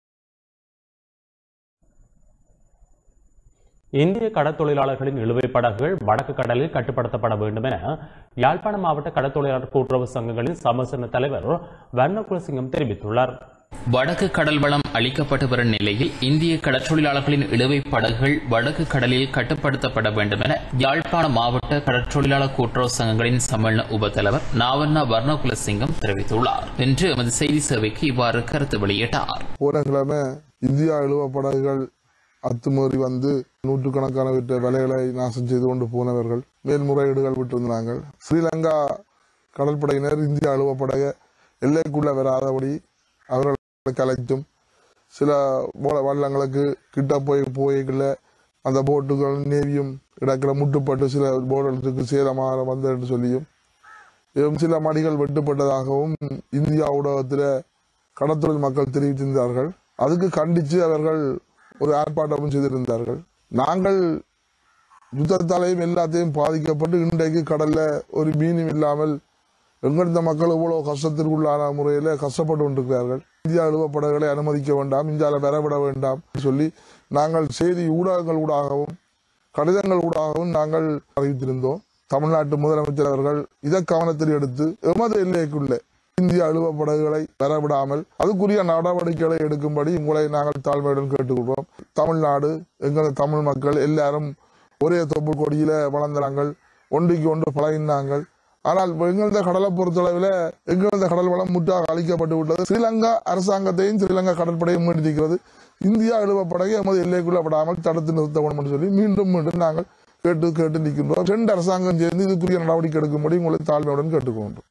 இந்திய கடற்தொழிலாளர்களின் இழுவைப் படகுகள் வடக்கு கடலில் கட்டுப்படுத்தப்பட வேண்டும் என யாழ்ப்பாணம் மாவட்ட கடற்தொழிலாளர் கூட்டுறவு சங்கங்களின் சமசன தலைவர் வர்ணகுலசிங்கம் தெரிவித்துள்ளார் வடக்கு கடல் வளம் அளிக்கப்பட்டு வரும் நிலையில் இந்திய கடற்றொழிலாளர்களின் இழுவைப் படகுகள் வடக்கு கடலில் கட்டுப்படுத்தப்பட வேண்டும் என யாழ்ப்பாண மாவட்ட கடற்றொழிலாளர் கூட்டுறவு சங்கங்களின் சம்மேளன உபத்தலைவர் நாவண்ணா வர்ணகுலசிங்கம் தெரிவித்துள்ளார் என்று எமது செய்தி சேவைக்கு இவ்வாறு கருத்து வெளியிட்டார் போனக்கிழமை இந்தியா இழுவ படகுகள் அத்துமீறி வந்து நூற்றுக்கணக்கான விட்ட விலைகளை நாசம் செய்து கொண்டு போனவர்கள் மேல்முறையீடுகள் விட்டிருந்தாங்க ஸ்ரீலங்கா கடற்படையினர் இந்தியா அழுவ படக எல்லைக்குள்ள வராதபடி அவர்களை கலைத்தும் சில போல வள்ளங்களுக்கு கிட்ட போய் போய்க்குள்ள அந்த போட்டுகள் நேவியும் இடக்கிற முட்டுப்பட்டு சில போட்டுகளுக்கு சேதமாக வந்தது என்று சொல்லியும் இன்னும் சில மடிகள் வெட்டுப்பட்டதாகவும் இந்தியா ஊடகத்தில் கடற்தொழில் மக்கள் தெரிவித்திருந்தார்கள் அதுக்கு கண்டித்து அவர்கள் ஒரு ஆர்ப்பாட்டமும் செய்திருந்தார்கள் நாங்கள் யுத்தத்தாலையும் எல்லாத்தையும் பாதிக்கப்பட்டு இன்றைக்கு கடல்ல ஒரு மீனும் இல்லாமல் எங்கிருந்த மக்கள் இவ்வளவு கஷ்டத்திற்குள்ளான முறையில கஷ்டப்பட்டு கொண்டிருக்கிறார்கள் இந்தியா அலுவப்படங்களை அனுமதிக்க வேண்டாம் இந்தியாவில் பெறவிட வேண்டாம் சொல்லி நாங்கள் செய்தி ஊடகங்கள் ஊடாகவும் கடிதங்கள் ஊடாகவும் நாங்கள் அறிவித்திருந்தோம் தமிழ்நாட்டு முதலமைச்சர் அவர்கள் இதை கவனத்தில் எடுத்து எமது எல்லைக்குள்ளே இந்திய அலுவ படகுகளை பெறவிடாமல் அதுக்குரிய நடவடிக்கைகளை எடுக்கும்படி உங்களை நாங்கள் தாழ்மையுடன் கேட்டுக்கொள்வோம் தமிழ்நாடு எங்கள் தமிழ் மக்கள் எல்லாரும் ஒரே தொப்பு கொடியில வளர்ந்தாங்கள் ஒன்றுக்கு ஒன்று பழகினாங்கள் ஆனால் எங்களது கடலை பொறுத்தளவில் எங்களது கடல் வளம் முற்றாக அழிக்கப்பட்டு விட்டது ஸ்ரீலங்கா அரசாங்கத்தையும் ஸ்ரீலங்கா கடற்படையும் மீண்டிருக்கிறது இந்தியா எழுவப்படகை எமது எல்லைக்குள்ள விடாமல் தடுத்து நிறுத்த வேண்டும் என்று சொல்லி மீண்டும் மீண்டும் நாங்கள் கேட்டு கேட்டு நிற்கின்றோம் ரெண்டு அரசாங்கம் சேர்ந்து இதுக்குரிய நடவடிக்கை எடுக்கும்படி உங்களை தாழ்மையுடன் கேட்டுக்கொண்டோம்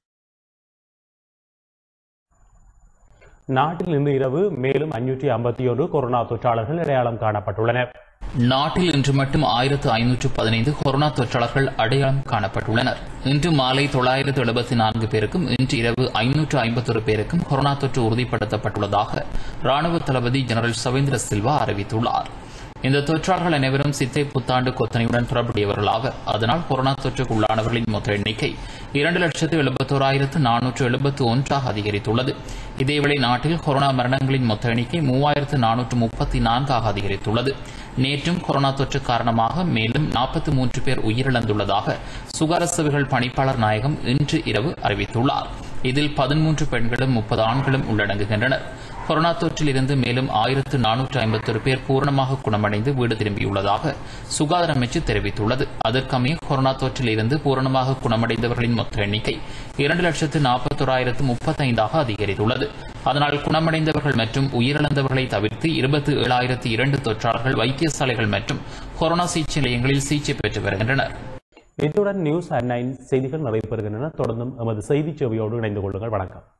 நாட்டில் இன்று இரவு மேலும் அஞ்சூற்றி ஐம்பத்தி ஒன்று கொரோனா தொற்றாளர்கள் அடையாளம் காணப்பட்டுள்ளனர் நாட்டில் இன்று மட்டும் ஆயிரத்து ஐநூற்று பதினைந்து கொரோனா தொற்றாளர்கள் அடையாளம் காணப்பட்டுள்ளனர் இன்று மாலை தொள்ளாயிரத்து எழுபத்தி நான்கு பேருக்கும் இன்று இரவு ஐநூற்று ஐம்பத்தொரு பேருக்கும் கொரோனா தொற்று உறுதிப்படுத்தப்பட்டுள்ளதாக ராணுவ தளபதி ஜெனரல் சவேந்திர சில்வா அறிவித்துள்ளார் இந்த தொற்றாளர்கள் அனைவரும் சித்தை புத்தாண்டு கொத்தனையுடன் தொடர்புடையவர்கள் ஆவர் அதனால் கொரோனா தொற்றுக்கு உள்ளானவர்களின் மொத்த எண்ணிக்கை இரண்டு லட்சத்து எழுபத்தோராயிரத்து நானூற்று எழுபத்து ஒன்றாக அதிகரித்துள்ளது இதேவேளை நாட்டில் கொரோனா மரணங்களின் மொத்த எண்ணிக்கை மூவாயிரத்து நானூற்று முப்பத்தி நான்காக அதிகரித்துள்ளது நேற்றும் கொரோனா தொற்று காரணமாக மேலும் நாற்பத்தி மூன்று பேர் உயிரிழந்துள்ளதாக சுகாதார சேவைகள் பணிப்பாளர் நாயகம் இன்று இரவு அறிவித்துள்ளார் இதில் பதிமூன்று பெண்களும் முப்பது ஆண்களும் உள்ளடங்குகின்றனர் கொரோனா தொற்றில் இருந்து மேலும் ஆயிரத்து நானூற்று ஐம்பத்தொரு பேர் பூரணமாக குணமடைந்து வீடு திரும்பியுள்ளதாக சுகாதார அமைச்சு தெரிவித்துள்ளது அதற்கமைய கொரோனா தொற்றில் இருந்து பூரணமாக குணமடைந்தவர்களின் மொத்த எண்ணிக்கை இரண்டு லட்சத்து நாற்பத்தோராயிரத்து முப்பத்தைந்தாக அதிகரித்துள்ளது அதனால் குணமடைந்தவர்கள் மற்றும் உயிரிழந்தவர்களை தவிர்த்து இருபத்தி ஏழாயிரத்து இரண்டு தொற்றாளர்கள் வைத்தியசாலைகள் மற்றும் கொரோனா சிகிச்சை நிலையங்களில் சிகிச்சை பெற்று வருகின்றனர் இத்துடன் நியூஸ் அட் நைன் செய்திகள் நிறைவு பெறுகின்றன தொடர்ந்தும் எமது செய்தி சேவையோடு இணைந்து கொள்ளுங்கள் வணக்கம்